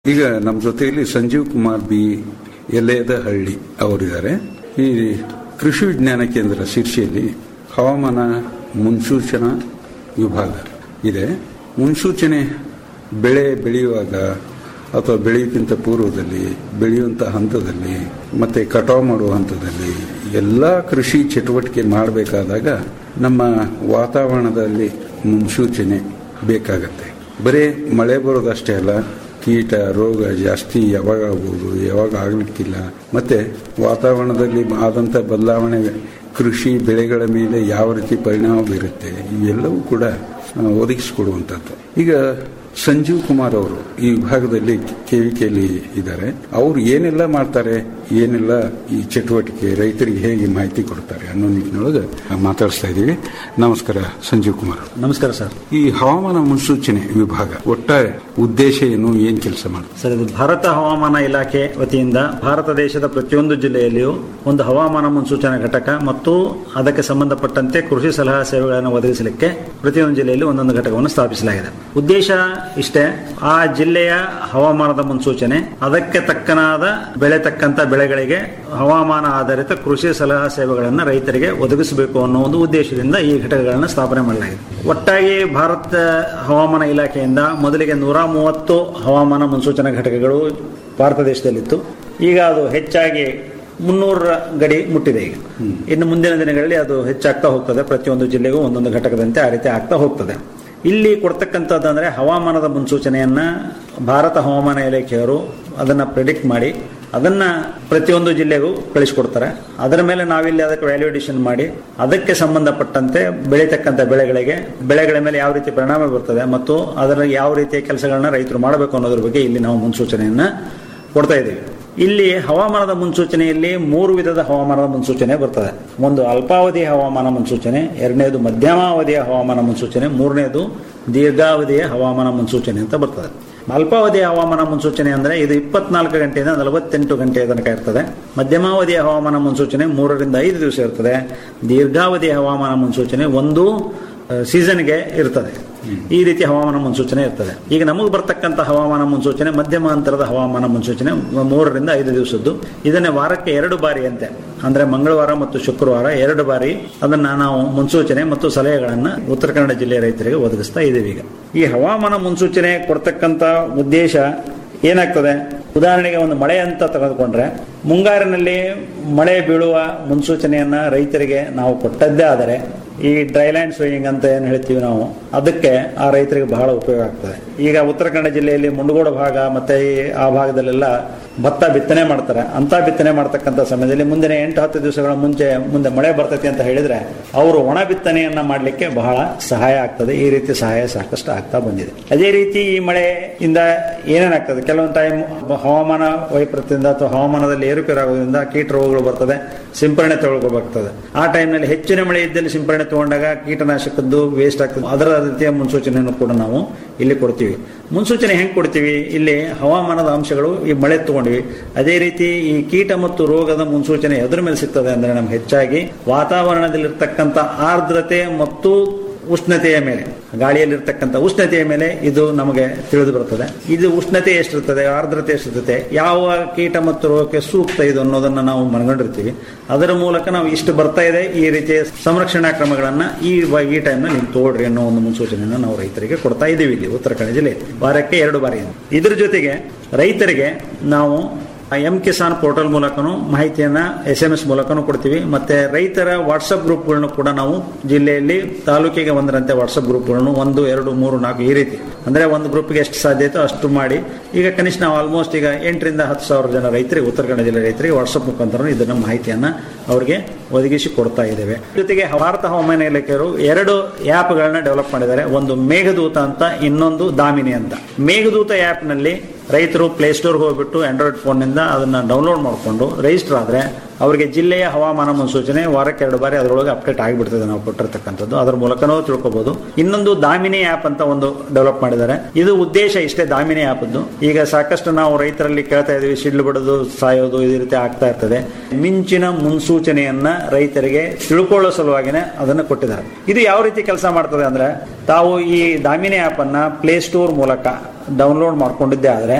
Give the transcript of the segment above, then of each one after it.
ಈಗ ನಮ್ಮ ಜೊತೆಯಲ್ಲಿ ಸಂಜೀವ್ ಕುಮಾರ್ ಬಿ ಎಲೆದಹಳ್ಳಿ ಅವರಿದ್ದಾರೆ ಈ ಕೃಷಿ ವಿಜ್ಞಾನ ಕೇಂದ್ರ ಶಿರ್ಷಿಯಲ್ಲಿ ಹವಾಮಾನ ಮುನ್ಸೂಚನಾ ವಿಭಾಗ ಇದೆ ಮುನ್ಸೂಚನೆ ಬೆಳೆ ಬೆಳೆಯುವಾಗ ಅಥವಾ ಬೆಳೆಯೋಕ್ಕಿಂತ ಪೂರ್ವದಲ್ಲಿ ಬೆಳೆಯುವಂಥ ಹಂತದಲ್ಲಿ ಮತ್ತೆ ಕಟಾವು ಮಾಡುವ ಹಂತದಲ್ಲಿ ಎಲ್ಲ ಕೃಷಿ ಚಟುವಟಿಕೆ ಮಾಡಬೇಕಾದಾಗ ನಮ್ಮ ವಾತಾವರಣದಲ್ಲಿ ಮುನ್ಸೂಚನೆ ಬೇಕಾಗತ್ತೆ ಬರೀ ಮಳೆ ಬರೋದಷ್ಟೇ ಅಲ್ಲ ಕೀಟ ರೋಗ ಜಾಸ್ತಿ ಯಾವಾಗ ಆಗ್ಬೋದು ಯಾವಾಗ ಆಗ್ಲಿಕ್ಕಿಲ್ಲ ಮತ್ತೆ ವಾತಾವರಣದಲ್ಲಿ ಆದಂಥ ಬದಲಾವಣೆ ಕೃಷಿ ಬೆಳೆಗಳ ಮೇಲೆ ಯಾವ ರೀತಿ ಪರಿಣಾಮ ಬೀರುತ್ತೆ ಇವೆಲ್ಲವೂ ಕೂಡ ಆ, ಒದಗಿಸಿಕೊಡುವಂಥದ್ದು ಈಗ ಸಂಜೀವ್ ಕುಮಾರ್ ಅವರು ಈ ವಿಭಾಗದಲ್ಲಿ ಕೆವಿಕೆಯಲ್ಲಿ ಇದ್ದಾರೆ ಅವರು ಏನೆಲ್ಲ ಮಾಡ್ತಾರೆ ಏನೆಲ್ಲ ಈ ಚಟುವಟಿಕೆ ರೈತರಿಗೆ ಹೇಗೆ ಮಾಹಿತಿ ಕೊಡ್ತಾರೆ ಅನ್ನೋ ನಿಟ್ಟಿನೊಳಗೆ ಮಾತಾಡಿಸ್ತಾ ಇದ್ದೀವಿ ನಮಸ್ಕಾರ ಸಂಜೀವ್ ಕುಮಾರ್ ನಮಸ್ಕಾರ ಸರ್ ಈ ಹವಾಮಾನ ಮುನ್ಸೂಚನೆ ವಿಭಾಗ ಒಟ್ಟಾರೆ ಉದ್ದೇಶ ಏನು ಏನ್ ಕೆಲಸ ಮಾಡುತ್ತೆ ಸರ್ ಇದು ಭಾರತ ಹವಾಮಾನ ಇಲಾಖೆ ವತಿಯಿಂದ ಭಾರತ ದೇಶದ ಪ್ರತಿಯೊಂದು ಜಿಲ್ಲೆಯಲ್ಲಿಯೂ ಒಂದು ಹವಾಮಾನ ಮುನ್ಸೂಚನಾ ಘಟಕ ಮತ್ತು ಅದಕ್ಕೆ ಸಂಬಂಧಪಟ್ಟಂತೆ ಕೃಷಿ ಸಲಹಾ ಸೇವೆಗಳನ್ನು ಒದಗಿಸಲಿಕ್ಕೆ ಪ್ರತಿಯೊಂದು ಜಿಲ್ಲೆಯಲ್ಲಿ ಒಂದೊಂದು ಘಟಕವನ್ನು ಸ್ಥಾಪಿಸಲಾಗಿದೆ ಉದ್ದೇಶ ಇಷ್ಟೇ ಆ ಜಿಲ್ಲೆಯ ಹವಾಮಾನದ ಮುನ್ಸೂಚನೆ ಅದಕ್ಕೆ ತಕ್ಕನಾದ ಬೆಳೆ ತಕ್ಕಂತ ಬೆಳೆಗಳಿಗೆ ಹವಾಮಾನ ಆಧಾರಿತ ಕೃಷಿ ಸಲಹಾ ಸೇವೆಗಳನ್ನು ರೈತರಿಗೆ ಒದಗಿಸಬೇಕು ಅನ್ನೋ ಒಂದು ಉದ್ದೇಶದಿಂದ ಈ ಘಟಕಗಳನ್ನು ಸ್ಥಾಪನೆ ಮಾಡಲಾಗಿದೆ ಒಟ್ಟಾಗಿ ಭಾರತ ಹವಾಮಾನ ಇಲಾಖೆಯಿಂದ ಮೊದಲಿಗೆ ನೂರ ಮೂವತ್ತು ಹವಾಮಾನ ಮುನ್ಸೂಚನಾ ಘಟಕಗಳು ಭಾರತ ದೇಶದಲ್ಲಿತ್ತು ಈಗ ಅದು ಹೆಚ್ಚಾಗಿ ಮುನ್ನೂರ ಗಡಿ ಮುಟ್ಟಿದೆ ಈಗ ಇನ್ನು ಮುಂದಿನ ದಿನಗಳಲ್ಲಿ ಅದು ಹೆಚ್ಚಾಗ್ತಾ ಹೋಗ್ತದೆ ಪ್ರತಿಯೊಂದು ಜಿಲ್ಲೆಗೂ ಒಂದೊಂದು ಘಟಕದಂತೆ ಆ ರೀತಿ ಆಗ್ತಾ ಹೋಗ್ತದೆ ಇಲ್ಲಿ ಕೊಡ್ತಕ್ಕಂಥದ್ದು ಅಂದ್ರೆ ಹವಾಮಾನದ ಮುನ್ಸೂಚನೆಯನ್ನ ಭಾರತ ಹವಾಮಾನ ಇಲಾಖೆಯವರು ಅದನ್ನ ಪ್ರಿಡಿಕ್ಟ್ ಮಾಡಿ ಅದನ್ನ ಪ್ರತಿಯೊಂದು ಜಿಲ್ಲೆಗೂ ಕಳಿಸ್ಕೊಡ್ತಾರೆ ಅದರ ಮೇಲೆ ನಾವಿಲ್ಲಿ ಅದಕ್ಕೆ ವ್ಯಾಲ್ಯೂಡೇಷನ್ ಮಾಡಿ ಅದಕ್ಕೆ ಸಂಬಂಧಪಟ್ಟಂತೆ ಬೆಳೀತಕ್ಕಂಥ ಬೆಳೆಗಳಿಗೆ ಬೆಳೆಗಳ ಮೇಲೆ ಯಾವ ರೀತಿ ಪರಿಣಾಮ ಬೀರ್ತದೆ ಮತ್ತು ಅದರ ಯಾವ ರೀತಿಯ ಕೆಲಸಗಳನ್ನ ರೈತರು ಮಾಡಬೇಕು ಅನ್ನೋದ್ರ ಬಗ್ಗೆ ಇಲ್ಲಿ ನಾವು ಮುನ್ಸೂಚನೆಯನ್ನ ಕೊಡ್ತಾ ಇದ್ದೀವಿ ಇಲ್ಲಿ ಹವಾಮಾನದ ಮುನ್ಸೂಚನೆಯಲ್ಲಿ ಮೂರು ವಿಧದ ಹವಾಮಾನದ ಮುನ್ಸೂಚನೆ ಬರ್ತದೆ ಒಂದು ಅಲ್ಪಾವಧಿಯ ಹವಾಮಾನ ಮುನ್ಸೂಚನೆ ಎರಡನೇದು ಮಧ್ಯಮಾವಧಿಯ ಹವಾಮಾನ ಮುನ್ಸೂಚನೆ ಮೂರನೇದು ದೀರ್ಘಾವಧಿಯ ಹವಾಮಾನ ಮುನ್ಸೂಚನೆ ಅಂತ ಬರ್ತದೆ ಅಲ್ಪಾವಧಿಯ ಹವಾಮಾನ ಮುನ್ಸೂಚನೆ ಅಂದ್ರೆ ಇದು ಇಪ್ಪತ್ನಾಲ್ಕು ಗಂಟೆಯಿಂದ ನಲವತ್ತೆಂಟು ಗಂಟೆಯ ತನಕ ಇರ್ತದೆ ಮಧ್ಯಮಾವಧಿಯ ಹವಾಮಾನ ಮುನ್ಸೂಚನೆ ಮೂರರಿಂದ ಐದು ದಿವಸ ಇರ್ತದೆ ದೀರ್ಘಾವಧಿಯ ಹವಾಮಾನ ಮುನ್ಸೂಚನೆ ಒಂದು ಸೀಸನ್ಗೆ ಇರ್ತದೆ ಈ ರೀತಿ ಹವಾಮಾನ ಮುನ್ಸೂಚನೆ ಇರ್ತದೆ ಈಗ ನಮಗೆ ಬರ್ತಕ್ಕಂಥ ಹವಾಮಾನ ಮುನ್ಸೂಚನೆ ಮಧ್ಯಮ ಅಂತರದ ಹವಾಮಾನ ಮುನ್ಸೂಚನೆ ಮೂರರಿಂದ ಐದು ದಿವಸದ್ದು ಇದನ್ನೇ ವಾರಕ್ಕೆ ಎರಡು ಬಾರಿ ಅಂತೆ ಅಂದ್ರೆ ಮಂಗಳವಾರ ಮತ್ತು ಶುಕ್ರವಾರ ಎರಡು ಬಾರಿ ಅದನ್ನ ನಾವು ಮುನ್ಸೂಚನೆ ಮತ್ತು ಸಲಹೆಗಳನ್ನ ಉತ್ತರ ಕನ್ನಡ ಜಿಲ್ಲೆಯ ರೈತರಿಗೆ ಒದಗಿಸ್ತಾ ಇದ್ದೀವಿ ಈಗ ಈ ಹವಾಮಾನ ಮುನ್ಸೂಚನೆ ಕೊಡ್ತಕ್ಕಂಥ ಉದ್ದೇಶ ಏನಾಗ್ತದೆ ಉದಾಹರಣೆಗೆ ಒಂದು ಮಳೆ ಅಂತ ತೆಗೆದುಕೊಂಡ್ರೆ ಮುಂಗಾರಿನಲ್ಲಿ ಮಳೆ ಬೀಳುವ ಮುನ್ಸೂಚನೆಯನ್ನ ರೈತರಿಗೆ ನಾವು ಕೊಟ್ಟದ್ದೇ ಆದರೆ ಈ ಡ್ರೈಲ್ಯಾಂಡ್ ಸ್ವಿಂಗ್ ಅಂತ ಏನು ಹೇಳ್ತೀವಿ ನಾವು ಅದಕ್ಕೆ ಆ ರೈತರಿಗೆ ಬಹಳ ಉಪಯೋಗ ಆಗ್ತದೆ ಈಗ ಉತ್ತರ ಕನ್ನಡ ಜಿಲ್ಲೆಯಲ್ಲಿ ಮುಂಡಗೋಡ ಭಾಗ ಮತ್ತೆ ಈ ಆ ಭಾಗದಲ್ಲೆಲ್ಲ ಭತ್ತ ಬಿತ್ತನೆ ಮಾಡ್ತಾರೆ ಅಂತ ಬಿತ್ತನೆ ಮಾಡ್ತಕ್ಕಂಥ ಸಮಯದಲ್ಲಿ ಮುಂದಿನ ಎಂಟು ಹತ್ತು ದಿವಸಗಳ ಮುಂಚೆ ಮುಂದೆ ಮಳೆ ಬರ್ತೈತಿ ಅಂತ ಹೇಳಿದ್ರೆ ಅವರು ಒಣ ಬಿತ್ತನೆಯನ್ನ ಮಾಡಲಿಕ್ಕೆ ಬಹಳ ಸಹಾಯ ಆಗ್ತದೆ ಈ ರೀತಿ ಸಹಾಯ ಸಾಕಷ್ಟು ಆಗ್ತಾ ಬಂದಿದೆ ಅದೇ ರೀತಿ ಈ ಮಳೆಯಿಂದ ಏನೇನಾಗ್ತದೆ ಕೆಲವೊಂದು ಟೈಮ್ ಹವಾಮಾನ ವೈಪರೀತ್ಯದಿಂದ ಅಥವಾ ಹವಾಮಾನದಲ್ಲಿ ಏರುಪೇರು ಆಗೋದ್ರಿಂದ ಕೀಟ ರೋಗಗಳು ಬರ್ತದೆ ಸಿಂಪರಣೆ ತಗೊಳ್ಕೋಬೇಕಾಗ್ತದೆ ಆ ಟೈಮ್ನಲ್ಲಿ ಹೆಚ್ಚಿನ ಮಳೆ ಇದ್ದಲ್ಲಿ ಸಿಂಪರಣೆ ತಗೊಂಡಾಗ ಕೀಟನಾಶಕದ್ದು ವೇಸ್ಟ್ ಆಗ್ತದೆ ಅದರ ರೀತಿಯ ಮುನ್ಸೂಚನೆಯನ್ನು ಕೂಡ ನಾವು ಇಲ್ಲಿ ಕೊಡ್ತೀವಿ ಮುನ್ಸೂಚನೆ ಹೆಂಗೆ ಕೊಡ್ತೀವಿ ಇಲ್ಲಿ ಹವಾಮಾನದ ಅಂಶಗಳು ಈ ಮಳೆ ತಗೊಂಡ್ವಿ ಅದೇ ರೀತಿ ಈ ಕೀಟ ಮತ್ತು ರೋಗದ ಮುನ್ಸೂಚನೆ ಎದುರ ಮೇಲೆ ಸಿಗ್ತದೆ ಅಂದ್ರೆ ನಮ್ಗೆ ಹೆಚ್ಚಾಗಿ ವಾತಾವರಣದಲ್ಲಿರ್ತಕ್ಕಂಥ ಆರ್ದ್ರತೆ ಮತ್ತು ಉಷ್ಣತೆಯ ಮೇಲೆ ಗಾಳಿಯಲ್ಲಿರ್ತಕ್ಕಂಥ ಉಷ್ಣತೆಯ ಮೇಲೆ ಇದು ನಮಗೆ ತಿಳಿದು ಬರುತ್ತದೆ ಇದು ಉಷ್ಣತೆ ಎಷ್ಟಿರ್ತದೆ ಆರ್ದ್ರತೆ ಎಷ್ಟಿರ್ತದೆ ಯಾವ ಕೀಟ ಮತ್ತು ರೋಗಕ್ಕೆ ಸೂಕ್ತ ಇದು ಅನ್ನೋದನ್ನ ನಾವು ಮನಗೊಂಡಿರ್ತೀವಿ ಅದರ ಮೂಲಕ ನಾವು ಇಷ್ಟು ಬರ್ತಾ ಇದೆ ಈ ರೀತಿಯ ಸಂರಕ್ಷಣಾ ಕ್ರಮಗಳನ್ನ ಈ ವ- ಈ ಟೈಮ್ನಲ್ಲಿ ನೀವು ತಗೊಳ್ರಿ ಅನ್ನೋ ಒಂದು ಮುನ್ಸೂಚನೆಯನ್ನು ನಾವು ರೈತರಿಗೆ ಕೊಡ್ತಾ ಇದ್ದೀವಿ ಇಲ್ಲಿ ಉತ್ತರ ಕನ್ನಡ ಜಿಲ್ಲೆ ವಾರಕ್ಕೆ ಎರಡು ಬಾರಿ ಇದ್ರ ಜೊತೆಗೆ ರೈತರಿಗೆ ನಾವು ಎಂ ಕಿಸಾನ್ ಪೋರ್ಟಲ್ ಮೂಲಕನೂ ಮಾಹಿತಿಯನ್ನ ಎಸ್ ಎಂ ಎಸ್ ಮೂಲಕನೂ ಕೊಡ್ತೀವಿ ಮತ್ತೆ ರೈತರ ವಾಟ್ಸಪ್ ಗ್ರೂಪ್ಗಳನ್ನು ಕೂಡ ನಾವು ಜಿಲ್ಲೆಯಲ್ಲಿ ತಾಲೂಕಿಗೆ ಒಂದರಂತೆ ವಾಟ್ಸಪ್ ಗ್ರೂಪ್ಗಳನ್ನು ಒಂದು ಎರಡು ಮೂರು ನಾಲ್ಕು ಈ ರೀತಿ ಅಂದ್ರೆ ಒಂದು ಗ್ರೂಪ್ಗೆ ಎಷ್ಟು ಸಾಧ್ಯತೆ ಅಷ್ಟು ಮಾಡಿ ಈಗ ಕನಿಷ್ಠ ನಾವು ಆಲ್ಮೋಸ್ಟ್ ಈಗ ಎಂಟರಿಂದ ಹತ್ತು ಸಾವಿರ ಜನ ರೈತರಿಗೆ ಉತ್ತರ ಕನ್ನಡ ಜಿಲ್ಲೆ ರೈತರಿಗೆ ವಾಟ್ಸಪ್ ಮುಖಾಂತರ ಇದನ್ನ ಮಾಹಿತಿಯನ್ನ ಅವರಿಗೆ ಒದಗಿಸಿ ಕೊಡ್ತಾ ಇದ್ದೇವೆ ಜೊತೆಗೆ ಭಾರತ ಹವಾಮಾನ ಇಲಾಖೆಯವರು ಎರಡು ಆ್ಯಪ್ಗಳನ್ನ ಡೆವಲಪ್ ಮಾಡಿದ್ದಾರೆ ಒಂದು ಮೇಘದೂತ ಅಂತ ಇನ್ನೊಂದು ದಾಮಿನಿ ಅಂತ ಮೇಘದೂತ ಆ್ಯಪ್ ನಲ್ಲಿ ರೈತರು ಪ್ಲೇಸ್ಟೋರ್ಗೆ ಹೋಗ್ಬಿಟ್ಟು ಆಂಡ್ರಾಯ್ಡ್ ಫೋನ್ನಿಂದ ಅದನ್ನ ಡೌನ್ಲೋಡ್ ಮಾಡಿಕೊಂಡು ರಿಜಿಸ್ಟರ್ ಆದ್ರೆ ಅವರಿಗೆ ಜಿಲ್ಲೆಯ ಹವಾಮಾನ ಮುನ್ಸೂಚನೆ ವಾರಕ್ಕೆ ಎರಡು ಬಾರಿ ಅದರೊಳಗೆ ಅಪ್ಡೇಟ್ ಆಗಿಬಿಡ್ತದೆ ನಾವು ಕೊಟ್ಟಿರ್ತಕ್ಕಂಥದ್ದು ಅದರ ಮೂಲಕನೂ ತಿಳ್ಕೊಬಹುದು ಇನ್ನೊಂದು ದಾಮಿನಿ ಆ್ಯಪ್ ಅಂತ ಒಂದು ಡೆವಲಪ್ ಮಾಡಿದ್ದಾರೆ ಇದು ಉದ್ದೇಶ ಇಷ್ಟೇ ದಾಮಿನಿ ಆ್ಯಪ್ ಈಗ ಸಾಕಷ್ಟು ನಾವು ರೈತರಲ್ಲಿ ಕೇಳ್ತಾ ಇದೀವಿ ಸಿಡ್ಲು ಬಿಡೋದು ಸಾಯೋದು ಈ ರೀತಿ ಆಗ್ತಾ ಇರ್ತದೆ ಮಿಂಚಿನ ಮುನ್ಸೂಚನೆಯನ್ನ ರೈತರಿಗೆ ತಿಳ್ಕೊಳ್ಳೋ ಸಲುವಾಗಿನೇ ಅದನ್ನು ಕೊಟ್ಟಿದ್ದಾರೆ ಇದು ಯಾವ ರೀತಿ ಕೆಲಸ ಮಾಡ್ತದೆ ಅಂದ್ರೆ ತಾವು ಈ ದಾಮಿನಿ ಆ್ಯಪ್ ಅನ್ನ ಪ್ಲೇ ಸ್ಟೋರ್ ಮೂಲಕ ಡೌನ್ಲೋಡ್ ಮಾಡ್ಕೊಂಡಿದ್ದೆ ಆದ್ರೆ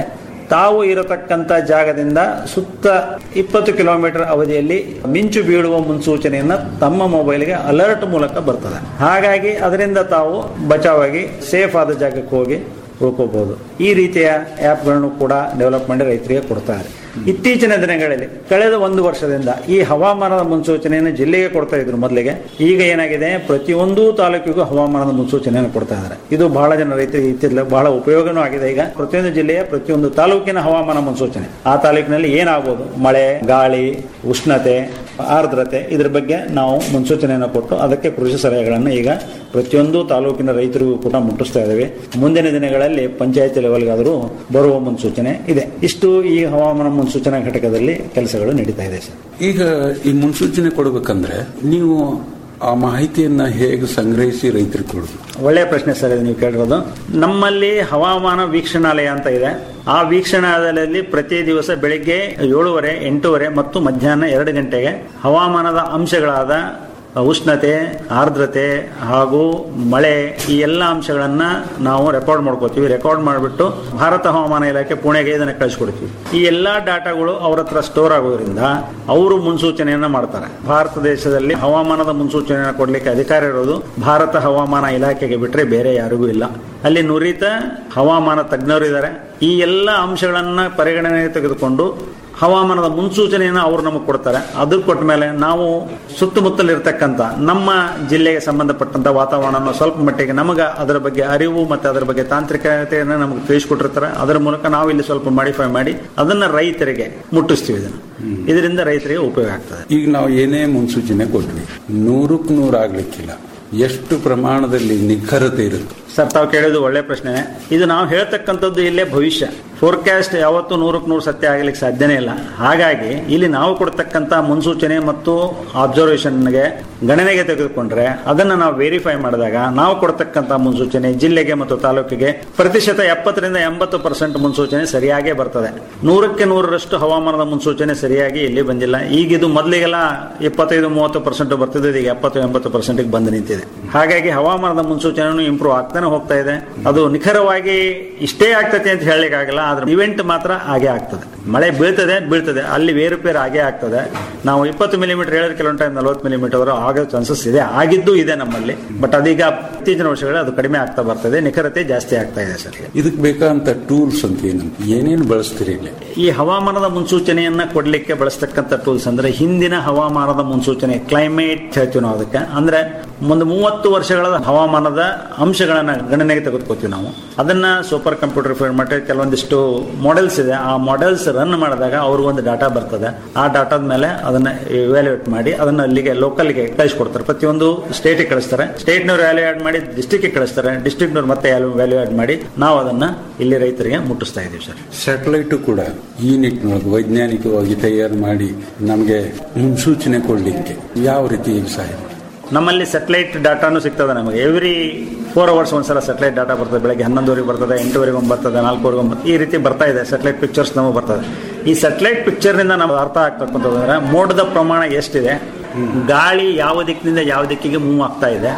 ತಾವು ಇರತಕ್ಕಂತ ಜಾಗದಿಂದ ಸುತ್ತ ಇಪ್ಪತ್ತು ಕಿಲೋಮೀಟರ್ ಅವಧಿಯಲ್ಲಿ ಮಿಂಚು ಬೀಳುವ ಮುನ್ಸೂಚನೆಯನ್ನ ತಮ್ಮ ಮೊಬೈಲ್ಗೆ ಅಲರ್ಟ್ ಮೂಲಕ ಬರ್ತದೆ ಹಾಗಾಗಿ ಅದರಿಂದ ತಾವು ಬಚಾವಾಗಿ ಸೇಫ್ ಆದ ಜಾಗಕ್ಕೆ ಹೋಗಿ ಉಳ್ಕೋಬಹುದು ಈ ರೀತಿಯ ಆ್ಯಪ್ಗಳನ್ನು ಕೂಡ ಡೆವಲಪ್ ಮಾಡಿ ರೈತರಿಗೆ ಕೊಡ್ತಾರೆ ಇತ್ತೀಚಿನ ದಿನಗಳಲ್ಲಿ ಕಳೆದ ಒಂದು ವರ್ಷದಿಂದ ಈ ಹವಾಮಾನದ ಮುನ್ಸೂಚನೆಯನ್ನು ಜಿಲ್ಲೆಗೆ ಕೊಡ್ತಾ ಇದ್ರು ಮೊದಲಿಗೆ ಈಗ ಏನಾಗಿದೆ ಪ್ರತಿಯೊಂದು ತಾಲೂಕಿಗೂ ಹವಾಮಾನದ ಮುನ್ಸೂಚನೆಯನ್ನು ಕೊಡ್ತಾ ಇದ್ದಾರೆ ಇದು ಬಹಳ ಜನ ರೈತರಿಗೆ ಇತ್ತಿಲ್ಲ ಬಹಳ ಉಪಯೋಗನೂ ಆಗಿದೆ ಈಗ ಪ್ರತಿಯೊಂದು ಜಿಲ್ಲೆಯ ಪ್ರತಿಯೊಂದು ತಾಲೂಕಿನ ಹವಾಮಾನ ಮುನ್ಸೂಚನೆ ಆ ತಾಲೂಕಿನಲ್ಲಿ ಏನಾಗಬಹುದು ಮಳೆ ಗಾಳಿ ಉಷ್ಣತೆ ಆರ್ದ್ರತೆ ಇದ್ರ ಬಗ್ಗೆ ನಾವು ಮುನ್ಸೂಚನೆಯನ್ನು ಕೊಟ್ಟು ಅದಕ್ಕೆ ಕೃಷಿ ಸಲಹೆಗಳನ್ನು ಈಗ ಪ್ರತಿಯೊಂದು ತಾಲೂಕಿನ ರೈತರಿಗೂ ಕೂಡ ಮುಟ್ಟಿಸ್ತಾ ಇದ್ದೇವೆ ಮುಂದಿನ ದಿನಗಳಲ್ಲಿ ಪಂಚಾಯತ್ ಲೆವೆಲ್ಗಾದರೂ ಬರುವ ಮುನ್ಸೂಚನೆ ಇದೆ ಇಷ್ಟು ಈ ಹವಾಮಾನ ಮುನ್ಸೂಚನಾ ಘಟಕದಲ್ಲಿ ಕೆಲಸಗಳು ನಡೀತಾ ಇದೆ ಸರ್ ಈಗ ಈ ಮುನ್ಸೂಚನೆ ಕೊಡಬೇಕಂದ್ರೆ ನೀವು ಆ ಮಾಹಿತಿಯನ್ನ ಹೇಗೆ ಸಂಗ್ರಹಿಸಿ ರೈತರಿಗೆ ಕೊಡೋದು ಒಳ್ಳೆಯ ಪ್ರಶ್ನೆ ಸರ್ ಇದು ನೀವು ಕೇಳಿರೋದು ನಮ್ಮಲ್ಲಿ ಹವಾಮಾನ ವೀಕ್ಷಣಾಲಯ ಅಂತ ಇದೆ ಆ ವೀಕ್ಷಣಾಲಯದಲ್ಲಿ ಪ್ರತಿ ದಿವಸ ಬೆಳಿಗ್ಗೆ ಏಳುವರೆ ಎಂಟೂವರೆ ಮತ್ತು ಮಧ್ಯಾಹ್ನ ಎರಡು ಗಂಟೆಗೆ ಹವಾಮಾನದ ಅಂಶಗಳಾದ ಉಷ್ಣತೆ ಆರ್ದ್ರತೆ ಹಾಗೂ ಮಳೆ ಈ ಎಲ್ಲ ಅಂಶಗಳನ್ನ ನಾವು ರೆಕಾರ್ಡ್ ಮಾಡ್ಕೋತೀವಿ ರೆಕಾರ್ಡ್ ಮಾಡಿಬಿಟ್ಟು ಭಾರತ ಹವಾಮಾನ ಇಲಾಖೆ ಪುಣೆಗೆ ಇದನ್ನ ಕಳಿಸ್ಕೊಡ್ತೀವಿ ಈ ಎಲ್ಲಾ ಡಾಟಾಗಳು ಅವ್ರ ಹತ್ರ ಸ್ಟೋರ್ ಆಗೋದ್ರಿಂದ ಅವರು ಮುನ್ಸೂಚನೆಯನ್ನ ಮಾಡ್ತಾರೆ ಭಾರತ ದೇಶದಲ್ಲಿ ಹವಾಮಾನದ ಮುನ್ಸೂಚನೆಯನ್ನು ಕೊಡ್ಲಿಕ್ಕೆ ಅಧಿಕಾರ ಇರೋದು ಭಾರತ ಹವಾಮಾನ ಇಲಾಖೆಗೆ ಬಿಟ್ರೆ ಬೇರೆ ಯಾರಿಗೂ ಇಲ್ಲ ಅಲ್ಲಿ ನುರಿತ ಹವಾಮಾನ ತಜ್ಞರು ಇದ್ದಾರೆ ಈ ಎಲ್ಲ ಅಂಶಗಳನ್ನ ಪರಿಗಣನೆಗೆ ತೆಗೆದುಕೊಂಡು ಹವಾಮಾನದ ಮುನ್ಸೂಚನೆಯನ್ನು ಅವರು ನಮಗೆ ಕೊಡ್ತಾರೆ ಅದು ಕೊಟ್ಟ ಮೇಲೆ ನಾವು ಸುತ್ತಮುತ್ತಲಿರ್ತಕ್ಕಂಥ ನಮ್ಮ ಜಿಲ್ಲೆಗೆ ಸಂಬಂಧಪಟ್ಟಂತ ವಾತಾವರಣ ಸ್ವಲ್ಪ ಮಟ್ಟಿಗೆ ನಮಗೆ ಅದರ ಬಗ್ಗೆ ಅರಿವು ಮತ್ತೆ ಅದರ ಬಗ್ಗೆ ತಾಂತ್ರಿಕತೆಯನ್ನು ನಮಗೆ ತಿಳಿಸ್ಕೊಟ್ಟಿರ್ತಾರೆ ಅದರ ಮೂಲಕ ನಾವು ಇಲ್ಲಿ ಸ್ವಲ್ಪ ಮಾಡಿಫೈ ಮಾಡಿ ಅದನ್ನ ರೈತರಿಗೆ ಮುಟ್ಟಿಸ್ತೀವಿ ಇದನ್ನು ಇದರಿಂದ ರೈತರಿಗೆ ಉಪಯೋಗ ಆಗ್ತದೆ ಈಗ ನಾವು ಏನೇ ಮುನ್ಸೂಚನೆ ಕೊಟ್ವಿ ನೂರಕ್ಕೆ ನೂರು ಆಗ್ಲಿಕ್ಕಿಲ್ಲ ಎಷ್ಟು ಪ್ರಮಾಣದಲ್ಲಿ ನಿಖರತೆ ಇರುತ್ತೆ ಸರ್ ತಾವು ಕೇಳೋದು ಒಳ್ಳೆ ಪ್ರಶ್ನೆ ಇದು ನಾವು ಹೇಳ್ತಕ್ಕಂಥದ್ದು ಇಲ್ಲೇ ಭವಿಷ್ಯ ಫೋರ್ಕಾಸ್ಟ್ ಯಾವತ್ತೂ ನೂರಕ್ಕೆ ನೂರು ಸತ್ಯ ಆಗಲಿಕ್ಕೆ ಸಾಧ್ಯನೇ ಇಲ್ಲ ಹಾಗಾಗಿ ಇಲ್ಲಿ ನಾವು ಕೊಡ್ತಕ್ಕಂಥ ಮುನ್ಸೂಚನೆ ಮತ್ತು ಅಬ್ಸರ್ವೇಷನ್ಗೆ ಗಣನೆಗೆ ತೆಗೆದುಕೊಂಡ್ರೆ ಅದನ್ನು ನಾವು ವೆರಿಫೈ ಮಾಡಿದಾಗ ನಾವು ಕೊಡ್ತಕ್ಕಂಥ ಮುನ್ಸೂಚನೆ ಜಿಲ್ಲೆಗೆ ಮತ್ತು ತಾಲೂಕಿಗೆ ಪ್ರತಿಶತ ಎಪ್ಪತ್ತರಿಂದ ಎಂಬತ್ತು ಪರ್ಸೆಂಟ್ ಮುನ್ಸೂಚನೆ ಸರಿಯಾಗೇ ಬರ್ತದೆ ನೂರಕ್ಕೆ ನೂರರಷ್ಟು ಹವಾಮಾನದ ಮುನ್ಸೂಚನೆ ಸರಿಯಾಗಿ ಇಲ್ಲಿ ಬಂದಿಲ್ಲ ಈಗ ಇದು ಮೊದಲಿಗೆಲ್ಲ ಇಪ್ಪತ್ತೈದು ಮೂವತ್ತು ಪರ್ಸೆಂಟ್ ಬರ್ತಿದೆ ಈಗ ಎಪ್ಪತ್ತು ಎಂಬತ್ತು ಪರ್ಸೆಂಟ್ಗೆ ಬಂದು ನಿಂತಿದೆ ಹಾಗಾಗಿ ಹವಾಮಾನದ ಮುನ್ಸೂಚನೆಯನ್ನು ಇಂಪ್ರೂವ್ ಆಗ್ತಾನೆ ಹೋಗ್ತಾ ಇದೆ ಅದು ನಿಖರವಾಗಿ ಇಷ್ಟೇ ಆಗ್ತದೆ ಅಂತ ಹೇಳಲಿಕ್ಕಾಗಲ್ಲ ಆದ್ರೆ ಇವೆಂಟ್ ಮಾತ್ರ ಹಾಗೆ ಆಗ್ತದೆ ಮಳೆ ಬೀಳ್ತದೆ ಬೀಳ್ತದೆ ಅಲ್ಲಿ ಬೇರುಪೇರು ಹಾಗೆ ಆಗ್ತದೆ ನಾವು ಇಪ್ಪತ್ತು ಮಿಲಿಮೀಟರ್ ಹೇಳಿದ್ರೆ ಕೆಲವೊಂದು ಟೈಮ್ ನಲವತ್ತು ಮಿಲಿಮೀಟರ್ ಆಗೋ ಚಾನ್ಸಸ್ ಇದೆ ಆಗಿದ್ದು ಇದೆ ನಮ್ಮಲ್ಲಿ ಬಟ್ ಅದೀಗ ಇತ್ತೀಚಿನ ವರ್ಷಗಳಲ್ಲಿ ಅದು ಕಡಿಮೆ ಆಗ್ತಾ ಬರ್ತದೆ ನಿಖರತೆ ಜಾಸ್ತಿ ಆಗ್ತಾ ಇದೆ ಸರ್ ಇದಕ್ಕೆ ಬೇಕಾದಂತ ಟೂಲ್ಸ್ ಅಂತ ಏನಂತ ಏನೇನು ಬಳಸ್ತೀರಿ ಇಲ್ಲಿ ಈ ಹವಾಮಾನದ ಮುನ್ಸೂಚನೆಯನ್ನ ಕೊಡ್ಲಿಕ್ಕೆ ಬಳಸ್ತಕ್ಕಂಥ ಟೂಲ್ಸ್ ಅಂದ್ರೆ ಹಿಂದಿನ ಹವಾಮಾನದ ಮುನ್ಸೂಚನೆ ಕ್ಲೈಮೇಟ್ ಹೇಳ್ತೀವಿ ನಾವು ಅದಕ್ಕೆ ಅಂದ್ರೆ ಒಂದು ಮೂವತ್ತು ವರ್ಷಗಳ ಹವಾಮಾನದ ಅಂಶಗಳನ್ನ ಗಣನೆಗೆ ತೆಗೆದುಕೋತೀವಿ ನಾವು ಅದನ್ನ ಸೂಪರ್ ಕಂಪ್ಯೂಟರ್ ಫೀಡ್ ಮಾಡಿ ಕೆಲವೊಂದಿಷ್ಟು ಮಾಡೆಲ್ಸ್ ಇದೆ ಆ ಮಾಡೆಲ್ಸ್ ರನ್ ಮಾಡಿದಾಗ ಅವ್ರಿಗೊಂದು ಡಾಟಾ ಬರ್ತದೆ ಆ ಡಾಟಾದ ಮೇಲೆ ಅದನ್ನ ಇವ್ಯಾಲ್ಯೂಯೇಟ್ ಮಾಡಿ ಅದನ್ನ ಅಲ್ಲಿಗೆ ಲೋಕಲ್ಗೆ ಕಳಿಸ್ಕೊಡ್ತಾರೆ ಪ್ರತಿಯೊಂದು ಸ್ಟೇಟಿಗೆ ಕಳಿಸ್ತಾರೆ ಸ್ಟೇಟ್ನವ್ರು ವ್ಯಾಲ್ಯೂಯೇಟ್ ಮಾಡಿ ಡಿಸ್ಟಿಕ್ಗೆ ಕಳಿಸ್ತಾರೆ ಡಿಸ್ಟಿಕ್ನವ್ರು ಮತ್ತೆ ವ್ಯಾಲ್ಯೂಯೇಟ್ ಮಾಡಿ ನಾವು ಅದನ್ನ ಇಲ್ಲಿ ರೈತರಿಗೆ ಮುಟ್ಟಿಸ್ತಾ ಇದೀವಿ ಸರ್ ಸ್ಯಾಟಲೈಟ್ ಕೂಡ ಈ ನಿಟ್ಟಿನೊಳಗೆ ವೈಜ್ಞಾನಿಕವಾಗಿ ತಯಾರು ಮಾಡಿ ನಮಗೆ ಮುನ್ಸೂಚನೆ ಕೊಡಲಿಕ್ಕೆ ಯಾವ ರೀತಿ ಸಹಾಯ ಮಾಡ್ತಾರೆ? ನಮ್ಮಲ್ಲಿ ಸೆಟಲೈಟ್ ಡಾಟಾನು ಸಿಗ್ತದೆ ನಮಗೆ ಎವ್ರಿ ಫೋರ್ ಅವರ್ಸ್ ಒಂದ್ಸಲ ಸೆಟಲೈಟ್ ಡಾಟಾ ಬರ್ತದೆ ಬೆಳಗ್ಗೆ ಹನ್ನೊಂದುವರೆಗೆ ಬರ್ತದೆ ಎಂಟುವರೆಗೆ ಒಂದು ಬರ್ತದೆ ನಾಲ್ಕುವರೆಗೆ ಒಂದು ಈ ರೀತಿ ಬರ್ತಾ ಇದೆ ಸೆಟಲೈಟ್ ಪಿಕ್ಚರ್ಸ್ ನಮಗೆ ಬರ್ತದೆ ಈ ಸೆಟಲೈಟ್ ಪಿಕ್ಚರ್ನಿಂದ ನಮ್ಗೆ ಅರ್ಥ ಆಗ್ತಕ್ಕಂಥದ್ದು ಅಂದ್ರೆ ಮೋಡದ ಪ್ರಮಾಣ ಎಷ್ಟಿದೆ ಗಾಳಿ ಯಾವ ದಿಕ್ಕಿನಿಂದ ಯಾವ ದಿಕ್ಕಿಗೆ ಮೂವ್ ಆಗ್ತಾ ಇದೆ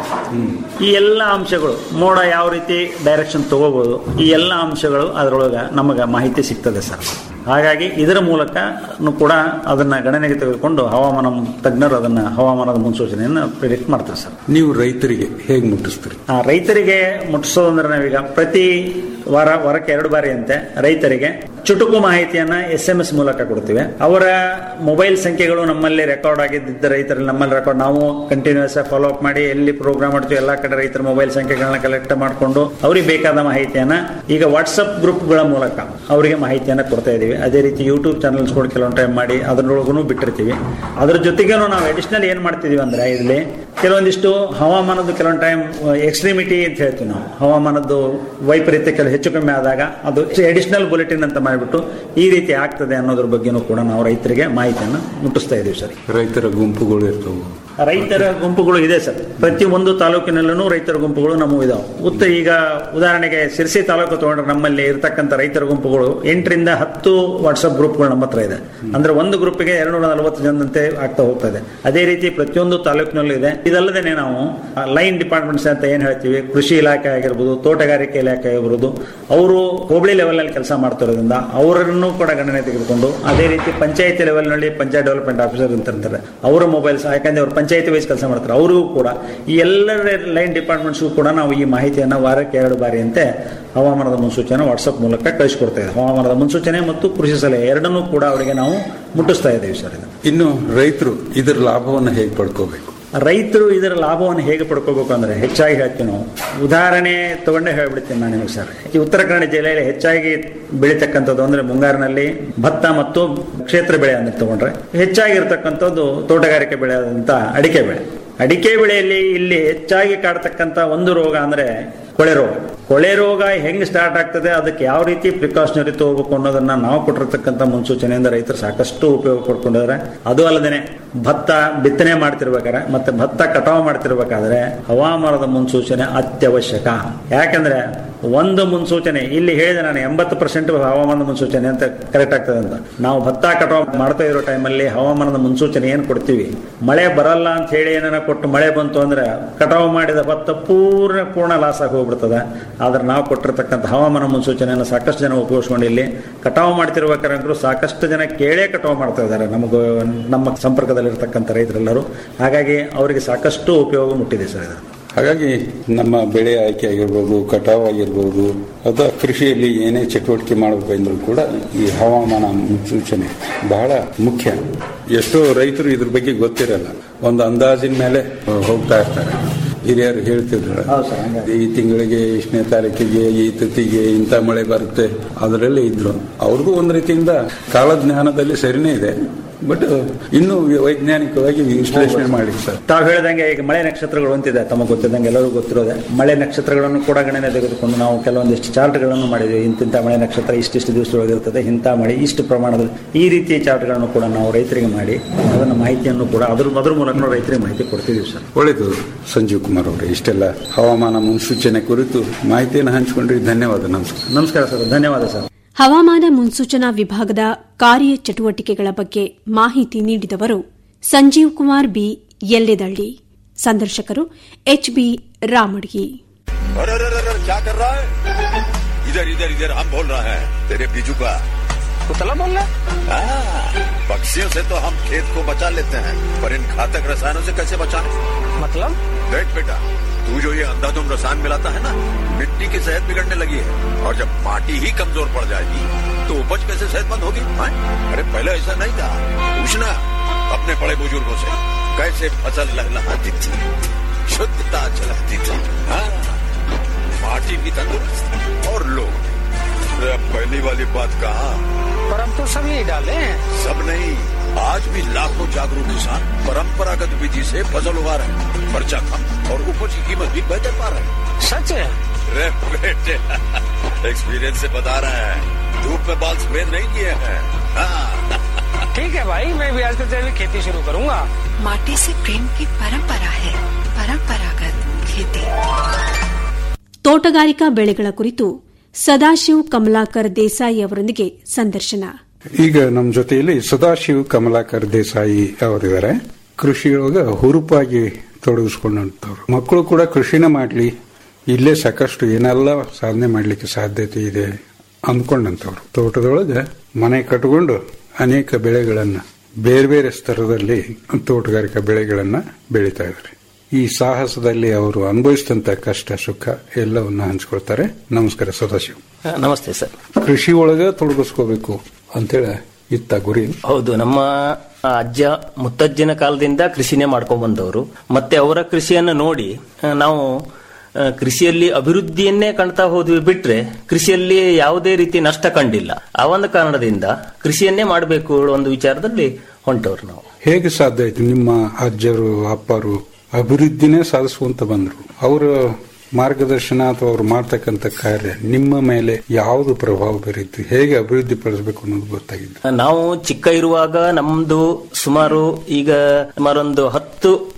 ಈ ಎಲ್ಲ ಅಂಶಗಳು ಮೋಡ ಯಾವ ರೀತಿ ಡೈರೆಕ್ಷನ್ ತಗೋಬಹುದು ಈ ಎಲ್ಲ ಅಂಶಗಳು ಅದರೊಳಗೆ ನಮಗೆ ಮಾಹಿತಿ ಸಿಗ್ತದೆ ಸರ್ ಹಾಗಾಗಿ ಇದರ ಮೂಲಕ ಕೂಡ ಅದನ್ನ ಗಣನೆಗೆ ತೆಗೆದುಕೊಂಡು ಹವಾಮಾನ ತಜ್ಞರು ಅದನ್ನ ಹವಾಮಾನದ ಮುನ್ಸೂಚನೆಯನ್ನು ಪ್ರಿಡಿಕ್ಟ್ ಮಾಡ್ತಾರೆ ಸರ್ ನೀವು ರೈತರಿಗೆ ಹೇಗೆ ಮುಟ್ಟಿಸ್ತೀರಿ ಆ, ರೈತರಿಗೆ ಮುಟ್ಟಿಸೋದಂದ್ರೆ ನಾವೀಗ ಪ್ರತಿ ವಾರ ವಾರಕ್ಕೆ ಎರಡು ಬಾರಿ ಅಂತೆ ರೈತರಿಗೆ ಚುಟುಕು ಮಾಹಿತಿಯನ್ನ ಎಸ್ ಎಂ ಎಸ್ ಮೂಲಕ ಕೊಡ್ತೀವಿ ಅವರ ಮೊಬೈಲ್ ಸಂಖ್ಯೆಗಳು ನಮ್ಮಲ್ಲಿ ರೆಕಾರ್ಡ್ ಆಗಿದ್ದ ರೈತರಲ್ಲಿ ನಮ್ಮಲ್ಲಿ ರೆಕಾರ್ಡ್ ನಾವು ಕಂಟಿನ್ಯೂಸ್ ಫಾಲೋ ಅಪ್ ಮಾಡಿ ಎಲ್ಲಿ ಪ್ರೋಗ್ರಾಮ್ ಮಾಡ್ತೀವಿ ಎಲ್ಲಾ ಕಡೆ ರೈತರ ಮೊಬೈಲ್ ಸಂಖ್ಯೆಗಳನ್ನ ಕಲೆಕ್ಟ್ ಮಾಡಿಕೊಂಡು ಅವ್ರಿಗೆ ಬೇಕಾದ ಮಾಹಿತಿಯನ್ನ ಈಗ ವಾಟ್ಸಪ್ ಗ್ರೂಪ್ಗಳ ಮೂಲಕ ಅವರಿಗೆ ಮಾಹಿತಿಯನ್ನ ಕೊಡ್ತಾ ಇದೀವಿ ಅದೇ ರೀತಿ ಯೂಟ್ಯೂಬ್ ಚಾನಲ್ಸ್ ಕೂಡ ಕೆಲವೊಂದು ಟೈಮ್ ಮಾಡಿ ಅದರೊಳಗೂ ಬಿಟ್ಟಿರ್ತೀವಿ ಅದ್ರ ಜೊತೆಗೇನು ನಾವು ಅಡಿಷನಲ್ ಏನ್ ಮಾಡ್ತಿದೀವಿ ಅಂದ್ರೆ ಇಲ್ಲಿ ಕೆಲವೊಂದಿಷ್ಟು ಹವಾಮಾನದ ಕೆಲವೊಂದು ಟೈಮ್ ಎಕ್ಸ್ಟ್ರೀಮಿಟಿ ಅಂತ ಹೇಳ್ತೀವಿ ನಾವು ಹವಾಮಾನದ್ದು ವೈಪರೀತ್ಯ ಕೆಲವು ಹೆಚ್ಚು ಕಮ್ಮಿ ಆದಾಗ ಅದು ಅಡಿಷನಲ್ ಬುಲೆಟಿನ್ ಅಂತ ಮಾಡಿಬಿಟ್ಟು ಈ ರೀತಿ ಆಗ್ತದೆ ಅನ್ನೋದ್ರ ಬಗ್ಗೆನೂ ಕೂಡ ನಾವು ರೈತರಿಗೆ ಮಾಹಿತಿಯನ್ನು ಮುಟ್ಟಿಸ್ತಾ ಇದೀವಿ ಸರ್ ರೈತರ ಗುಂಪುಗಳು ಇರ್ತವೆ ರೈತರ ಗುಂಪುಗಳು ಇದೆ ಸರ್ ಪ್ರತಿ ಒಂದು ತಾಲೂಕಿನಲ್ಲೂ ರೈತರ ಗುಂಪುಗಳು ನಮ್ಮವು ಇದಾವೆ ಉತ್ತ ಈಗ ಉದಾಹರಣೆಗೆ ಸಿರ್ಸಿ ತಾಲೂಕು ತಗೊಂಡ್ರೆ ನಮ್ಮಲ್ಲಿ ಇರತಕ್ಕಂಥ ರೈತರ ಗುಂಪುಗಳು ಎಂಟರಿಂದ ಹತ್ತು ವಾಟ್ಸ್ಆಪ್ ಗ್ರೂಪ್ಗಳು ನಮ್ಮ ಹತ್ರ ಇದೆ ಅಂದ್ರೆ ಒಂದು ಗ್ರೂಪ್ಗೆ ಎರಡ್ನೂರ ನಲವತ್ತು ಜನದಂತೆ ಆಗ್ತಾ ಹೋಗ್ತಾ ಇದೆ ಅದೇ ರೀತಿ ಪ್ರತಿಯೊಂದು ತಾಲೂಕಿನಲ್ಲೂ ಇದೆ ಇದಲ್ಲದೆ ನಾವು ಲೈನ್ ಡಿಪಾರ್ಟ್ಮೆಂಟ್ಸ್ ಅಂತ ಏನ್ ಹೇಳ್ತೀವಿ ಕೃಷಿ ಇಲಾಖೆ ಆಗಿರ್ಬೋದು ತೋಟಗಾರಿಕೆ ಇಲಾಖೆ ಆಗಿರ್ಬೋದು ಅವರು ಹೋಬಳಿ ಲೆವೆಲ್ ನಲ್ಲಿ ಕೆಲಸ ಮಾಡ್ತಿರೋದ್ರಿಂದ ಅವರನ್ನು ಕೂಡ ಗಣನೆ ತೆಗೆದುಕೊಂಡು ಅದೇ ರೀತಿ ಪಂಚಾಯತಿ ಲೆವೆಲ್ ನಲ್ಲಿ ಪಂಚಾಯತ್ ಡೆವಲಪ್ಮೆಂಟ್ ಆಫೀಸರ್ ಅಂತ ಇರ್ತಾರೆ ಅವರ ಮೊಬೈಲ್ಸ್ ಯಾಕಂದ್ರೆ ಅವ್ರು ಪಂಚಾಯತಿ ವೈಸ್ ಕೆಲಸ ಮಾಡ್ತಾರೆ ಅವ್ರಿಗೂ ಕೂಡ ಈ ಎಲ್ಲ ಲೈನ್ ಡಿಪಾರ್ಟ್ಮೆಂಟ್ಸ್ಗೂ ಕೂಡ ನಾವು ಈ ಮಾಹಿತಿಯನ್ನು ವಾರಕ್ಕೆ ಎರಡು ಬಾರಿ ಅಂತೆ ಹವಾಮಾನದ ಮುನ್ಸೂಚನೆ ವಾಟ್ಸಪ್ ಮೂಲಕ ಕಳಿಸ್ಕೊಡ್ತಾ ಇದ್ದೀವಿ ಹವಾಮಾನದ ಮುನ್ಸೂಚನೆ ಮತ್ತು ಕೃಷಿ ಸಲಹೆ ಎರಡನ್ನೂ ಕೂಡ ಅವರಿಗೆ ನಾವು ಮುಟ್ಟಿಸ್ತಾ ಇದ್ದೀವಿ ಸರ್ ಇದನ್ನು ಇನ್ನು ರೈತರು ಇದರ ಲಾಭವನ್ನು ಹೇಗೆ ಪಡ್ಕೋಬೇಕು ರೈತರು ಇದರ ಲಾಭವನ್ನು ಹೇಗೆ ಪಡ್ಕೋಬೇಕು ಅಂದ್ರೆ ಹೆಚ್ಚಾಗಿ ಹೇಳ್ತೀವಿ ನಾವು ಉದಾಹರಣೆ ತಗೊಂಡೇ ಹೇಳ್ಬಿಡ್ತೀನಿ ನಾನು ನಿಮಗೆ ಸರ್ ಈ ಉತ್ತರ ಕನ್ನಡ ಜಿಲ್ಲೆಯಲ್ಲಿ ಹೆಚ್ಚಾಗಿ ಬೆಳೀತಕ್ಕಂಥದ್ದು ಅಂದ್ರೆ ಮುಂಗಾರಿನಲ್ಲಿ ಭತ್ತ ಮತ್ತು ಕ್ಷೇತ್ರ ಬೆಳೆ ಅಂದ್ರೆ ತಗೊಂಡ್ರೆ ಹೆಚ್ಚಾಗಿರ್ತಕ್ಕಂಥದ್ದು ತೋಟಗಾರಿಕೆ ಬೆಳೆ ಆದಂತ ಅಡಿಕೆ ಬೆಳೆ ಅಡಿಕೆ ಬೆಳೆಯಲ್ಲಿ ಇಲ್ಲಿ ಹೆಚ್ಚಾಗಿ ಕಾಡ್ತಕ್ಕಂಥ ಒಂದು ರೋಗ ಅಂದ್ರೆ ಕೊಳೆ ರೋಗ ಕೊಳೆ ರೋಗ ಹೆಂಗ್ ಸ್ಟಾರ್ಟ್ ಆಗ್ತದೆ ಅದಕ್ಕೆ ಯಾವ ರೀತಿ ಪ್ರಿಕಾಷನರಿ ತಗೋಬೇಕು ಅನ್ನೋದನ್ನ ನಾವು ಕೊಟ್ಟಿರ್ತಕ್ಕಂಥ ಮುನ್ಸೂಚನೆಯಿಂದ ರೈತರು ಸಾಕಷ್ಟು ಉಪಯೋಗ ಪಡ್ಕೊಂಡಿದ್ದಾರೆ ಅದು ಅಲ್ಲದೆ ಭತ್ತ ಬಿತ್ತನೆ ಮಾಡ್ತಿರ್ಬೇಕಾದ್ರೆ ಮತ್ತೆ ಭತ್ತ ಕಟಾವು ಮಾಡ್ತಿರ್ಬೇಕಾದ್ರೆ ಹವಾಮಾನದ ಮುನ್ಸೂಚನೆ ಅತ್ಯವಶ್ಯಕ ಯಾಕಂದ್ರೆ ಒಂದು ಮುನ್ಸೂಚನೆ ಇಲ್ಲಿ ಹೇಳಿದೆ ನಾನು ಎಂಬತ್ತು ಪರ್ಸೆಂಟ್ ಹವಾಮಾನದ ಮುನ್ಸೂಚನೆ ಅಂತ ಕರೆಕ್ಟ್ ಆಗ್ತದೆ ಅಂತ ನಾವು ಭತ್ತ ಕಟಾವು ಮಾಡ್ತಾ ಇರೋ ಟೈಮಲ್ಲಿ ಹವಾಮಾನದ ಮುನ್ಸೂಚನೆ ಏನ್ ಕೊಡ್ತೀವಿ ಮಳೆ ಬರಲ್ಲ ಅಂತ ಹೇಳಿ ಏನಾರ ಕೊಟ್ಟು ಮಳೆ ಬಂತು ಅಂದ್ರೆ ಕಟಾವು ಮಾಡಿದ ಭತ್ತ ಪೂರ್ಣ ಪೂರ್ಣ ಲಾಸ್ ಆಗಿ ಹೋಗ್ಬಿಡ್ತದೆ ಆದ್ರೆ ನಾವು ಕೊಟ್ಟಿರ್ತಕ್ಕಂಥ ಹವಾಮಾನ ಮುನ್ಸೂಚನೆಯನ್ನು ಸಾಕಷ್ಟು ಜನ ಉಪಯೋಗಿಸ್ಕೊಂಡು ಇಲ್ಲಿ ಕಟಾವು ಮಾಡ್ತಿರ್ಬೇಕಾದ್ರೂ ಸಾಕಷ್ಟು ಜನ ಕೇಳೇ ಕಟಾವು ಮಾಡ್ತಾ ಇದ್ದಾರೆ ನಮಗೂ ನಮ್ಮ ಸಂಪರ್ಕದಲ್ಲಿರ್ತಕ್ಕಂಥ ರೈತರೆಲ್ಲರೂ ಹಾಗಾಗಿ ಅವರಿಗೆ ಸಾಕಷ್ಟು ಉಪಯೋಗ ಮುಟ್ಟಿದೆ ಸರ್ ಇದು ಹಾಗಾಗಿ ನಮ್ಮ ಬೆಳೆ ಆಯ್ಕೆ ಆಗಿರ್ಬೋದು ಕಟಾವು ಆಗಿರ್ಬೋದು ಅಥವಾ ಕೃಷಿಯಲ್ಲಿ ಏನೇ ಚಟುವಟಿಕೆ ಮಾಡಬೇಕೆಂದ್ರೂ ಕೂಡ ಈ ಹವಾಮಾನ ಮುನ್ಸೂಚನೆ ಬಹಳ ಮುಖ್ಯ ಎಷ್ಟೋ ರೈತರು ಇದ್ರ ಬಗ್ಗೆ ಗೊತ್ತಿರಲ್ಲ ಒಂದು ಅಂದಾಜಿನ ಮೇಲೆ ಹೋಗ್ತಾ ಇರ್ತಾರೆ ಹಿರಿಯರು ಹೇಳ್ತಿದ್ರು ಹೌದು ಸರ್ ಹಂಗೆ ಈ ತಿಂಗಳಿಗೆ ಇಷ್ಟನೇ ತಾರೀಕಿಗೆ ಈ ತಿಥಿಗೆ ಇಂಥ ಮಳೆ ಬರುತ್ತೆ ಅದರಲ್ಲಿ ಇದ್ರು ಅವ್ರಿಗೂ ಒಂದು ರೀತಿಯಿಂದ ಕಾಲಜ್ಞಾನದಲ್ಲಿ ಸರಿನೇ ಇದೆ ಬಟ್ ಇನ್ನು ವೈಜ್ಞಾನಿಕವಾಗಿ ವಿಶ್ಲೇಷಣೆ ಮಾಡಿ ಸರ್ ತಾವು ಹೇಳಿದಂಗೆ ಈಗ ಮಳೆ ನಕ್ಷತ್ರಗಳು ಅಂತಿದೆ ತಮಗೆ ಗೊತ್ತಿದ್ದಂಗೆ ಎಲ್ಲರಿಗೂ ಗೊತ್ತಿರೋದೆ ಮಳೆ ನಕ್ಷತ್ರಗಳನ್ನು ಕೂಡ ಗಣನೆ ತೆಗೆದುಕೊಂಡು ನಾವು ಕೆಲವೊಂದಿಷ್ಟು ಚಾರ್ಟ್ಗಳನ್ನು ಮಾಡಿದ್ವಿ ಇಂತಿಂಥ ಮಳೆ ನಕ್ಷತ್ರ ಇಷ್ಟಿಷ್ಟು ದಿವಸದೊಳಗಿರ್ತದೆ ಇಂಥ ಮಳೆ ಇಷ್ಟು ಪ್ರಮಾಣದಲ್ಲಿ ಈ ರೀತಿಯ ಚಾರ್ಟ್ಗಳನ್ನು ಕೂಡ ನಾವು ರೈತರಿಗೆ ಮಾಡಿ ಅದನ್ನು ಮಾಹಿತಿಯನ್ನು ಕೂಡ ಅದ್ರ ಅದ್ರ ಮೂಲಕ ರೈತರಿಗೆ ಮಾಹಿತಿ ಕೊಡ್ತಿದ್ದೀವಿ ಸರ್ ಒಳ್ಳೆಯದು ಸಂಜೀವ್ ಕುಮಾರ್ ಅವರೇ ಇಷ್ಟೆಲ್ಲ ಹವಾಮಾನ ಮುನ್ಸೂಚನೆ ಕುರಿತು ಮಾಹಿತಿಯನ್ನು ಹಂಚಿಕೊಂಡ್ರಿ ಧನ್ಯವಾದ ನಮಸ್ಕಾರ ನಮಸ್ಕಾರ ಸರ್ ಧನ್ಯವಾದ ಸರ್ ಹವಾಮಾನ ಮುನ್ಸೂಚನಾ ವಿಭಾಗದ ಕಾರ್ಯ ಚಟುವಟಿಕೆಗಳ ಬಗ್ಗೆ ಮಾಹಿತಿ ನೀಡಿದವರು ಸಂಜೀವ್ ಕುಮಾರ್ ಬಿ ಯಲ್ಲೆದಳ್ಳಿ ಸಂದರ್ಶಕರು ಎಚ್ಬಿ ರಾಮಡ್ಗಿ अरे अरे अरे अरे, क्या कर रहा है इधर इधर इधर हम बोल रहा है तेरे बीजू का कुतला बोल रहा हाँ, पक्षियों से तो हम खेत को बचा लेते हैं पर इन घातक रसायनों से कैसे बचाएं? मतलब देख बेटा तू जो ये अंधाधुंध रसायन मिलाता है ना मिट्टी की सेहत बिगड़ने लगी है और जब माटी ही कमजोर पड़ जाएगी तो उपज कैसे सेहतमंद होगी हाँ? अरे पहले ऐसा नहीं था पूछना अपने बड़े बुजुर्गों से कैसे फसल लहलहाती थी शुद्धता झलकती थी हाँ माटी भी तंदुरुस्त और लोग अरे अब पहली वाली बात कहा पर अब तो सब यही डाले हैं सब नहीं आज भी लाखों जागरूक किसान परंपरागत विधि से फसल उगा रहे हैं खर्चा कम और उपज की कीमत भी बेहतर पा रहे हैं सच है रे बेटे एक्सपीरियंस से बता रहे हैं धूप में बाल सफेद नहीं किए हैं हाँ, ठीक है भाई मैं भी आज से जैविक खेती शुरू करूंगा माटी से प्रेम की परंपरा है परंपरागत खेती ತೋಟಗಾರಿಕಾ ಬೆಳೆಗಳ ಕುರಿತು ಸದಾಶಿವ್ ಕಮಲಾಕರ್ ದೇಸಾಯಿ ಅವರೊಂದಿಗೆ ಸಂದರ್ಶನ ಈಗ ನಮ್ಮ ಜೊತೆಯಲ್ಲಿ ಸದಾಶಿವ್ ಕಮಲಾಕರ್ ದೇಸಾಯಿ ಅವರಿದ್ದಾರೆ ಕೃಷಿಯೊಳಗ ಹುರುಪಾಗಿ ತೊಡಗಿಸ್ಕೊಂಡಂತವ್ರು ಮಕ್ಕಳು ಕೂಡ ಕೃಷಿನ ಮಾಡ್ಲಿ ಇಲ್ಲೇ ಸಾಕಷ್ಟು ಏನೆಲ್ಲ ಸಾಧನೆ ಮಾಡ್ಲಿಕ್ಕೆ ಸಾಧ್ಯತೆ ಇದೆ ಅಂದ್ಕೊಂಡಂತವ್ರು ತೋಟದೊಳಗೆ ಮನೆ ಕಟ್ಟಿಕೊಂಡು ಅನೇಕ ಬೆಳೆಗಳನ್ನ ಬೇರೆ ಬೇರೆ ಸ್ತರದಲ್ಲಿ ತೋಟಗಾರಿಕಾ ಬೆಳೆಗಳನ್ನ ಬೆಳೀತಾ ಇದ್ದಾರೆ ಈ ಸಾಹಸದಲ್ಲಿ ಅವರು ಅನುಭವಿಸಿದಂತ ಕಷ್ಟ ಸುಖ ಎಲ್ಲವನ್ನ ಹಂಚ್ಕೊಳ್ತಾರೆ ನಮಸ್ಕಾರ ಸದಾಶಿವ್ ನಮಸ್ತೆ ಸರ್ ಕೃಷಿ ಒಳಗ ತೊಡಗಿಸ್ಕೋಬೇಕು ಅಂತೇಳಿ ಇತ್ತ ಗುರಿ ಹೌದು ನಮ್ಮ ಅಜ್ಜ ಮುತ್ತಜ್ಜನ ಕಾಲದಿಂದ ಕೃಷಿನೇ ಮಾಡ್ಕೊಂಡ್ ಬಂದವರು ಮತ್ತೆ ಅವರ ಕೃಷಿಯನ್ನು ನೋಡಿ ಆ, ನಾವು ಆ, ಕೃಷಿಯಲ್ಲಿ ಅಭಿವೃದ್ಧಿಯನ್ನೇ ಕಾಣ್ತಾ ಹೋದ್ವಿ ಬಿಟ್ರೆ ಕೃಷಿಯಲ್ಲಿ ಯಾವುದೇ ರೀತಿ ನಷ್ಟ ಕಂಡಿಲ್ಲ ಆ ಒಂದು ಕಾರಣದಿಂದ ಕೃಷಿಯನ್ನೇ ಮಾಡಬೇಕು ಒಂದು ವಿಚಾರದಲ್ಲಿ ಹೊಂಟವ್ರು ನಾವು ಹೇಗೆ ಸಾಧ್ಯ ಆಯ್ತು ನಿಮ್ಮ ಅಜ್ಜರು ಅಪ್ಪರು ಅಭಿವೃದ್ಧಿನೇ ಸಾಧಿಸುವಂತ ಬಂದ್ರು ಅವರ ಮಾರ್ಗದರ್ಶನ ಅಥವಾ ಅವ್ರು ಮಾಡ್ತಕ್ಕಂಥ ಕಾರ್ಯ ನಿಮ್ಮ ಮೇಲೆ ಯಾವುದು ಪ್ರಭಾವ ಬೀರಿತ್ತು ಹೇಗೆ ಅಭಿವೃದ್ಧಿ ಪಡಿಸಬೇಕು ಅನ್ನೋದು ಗೊತ್ತಾಗಿದ್ದು ನಾವು ಚಿಕ್ಕ ಇರುವಾಗ ನಮ್ದು ಸುಮಾರು ಈಗ ಸುಮಾರೊಂದು ಹತ್ತು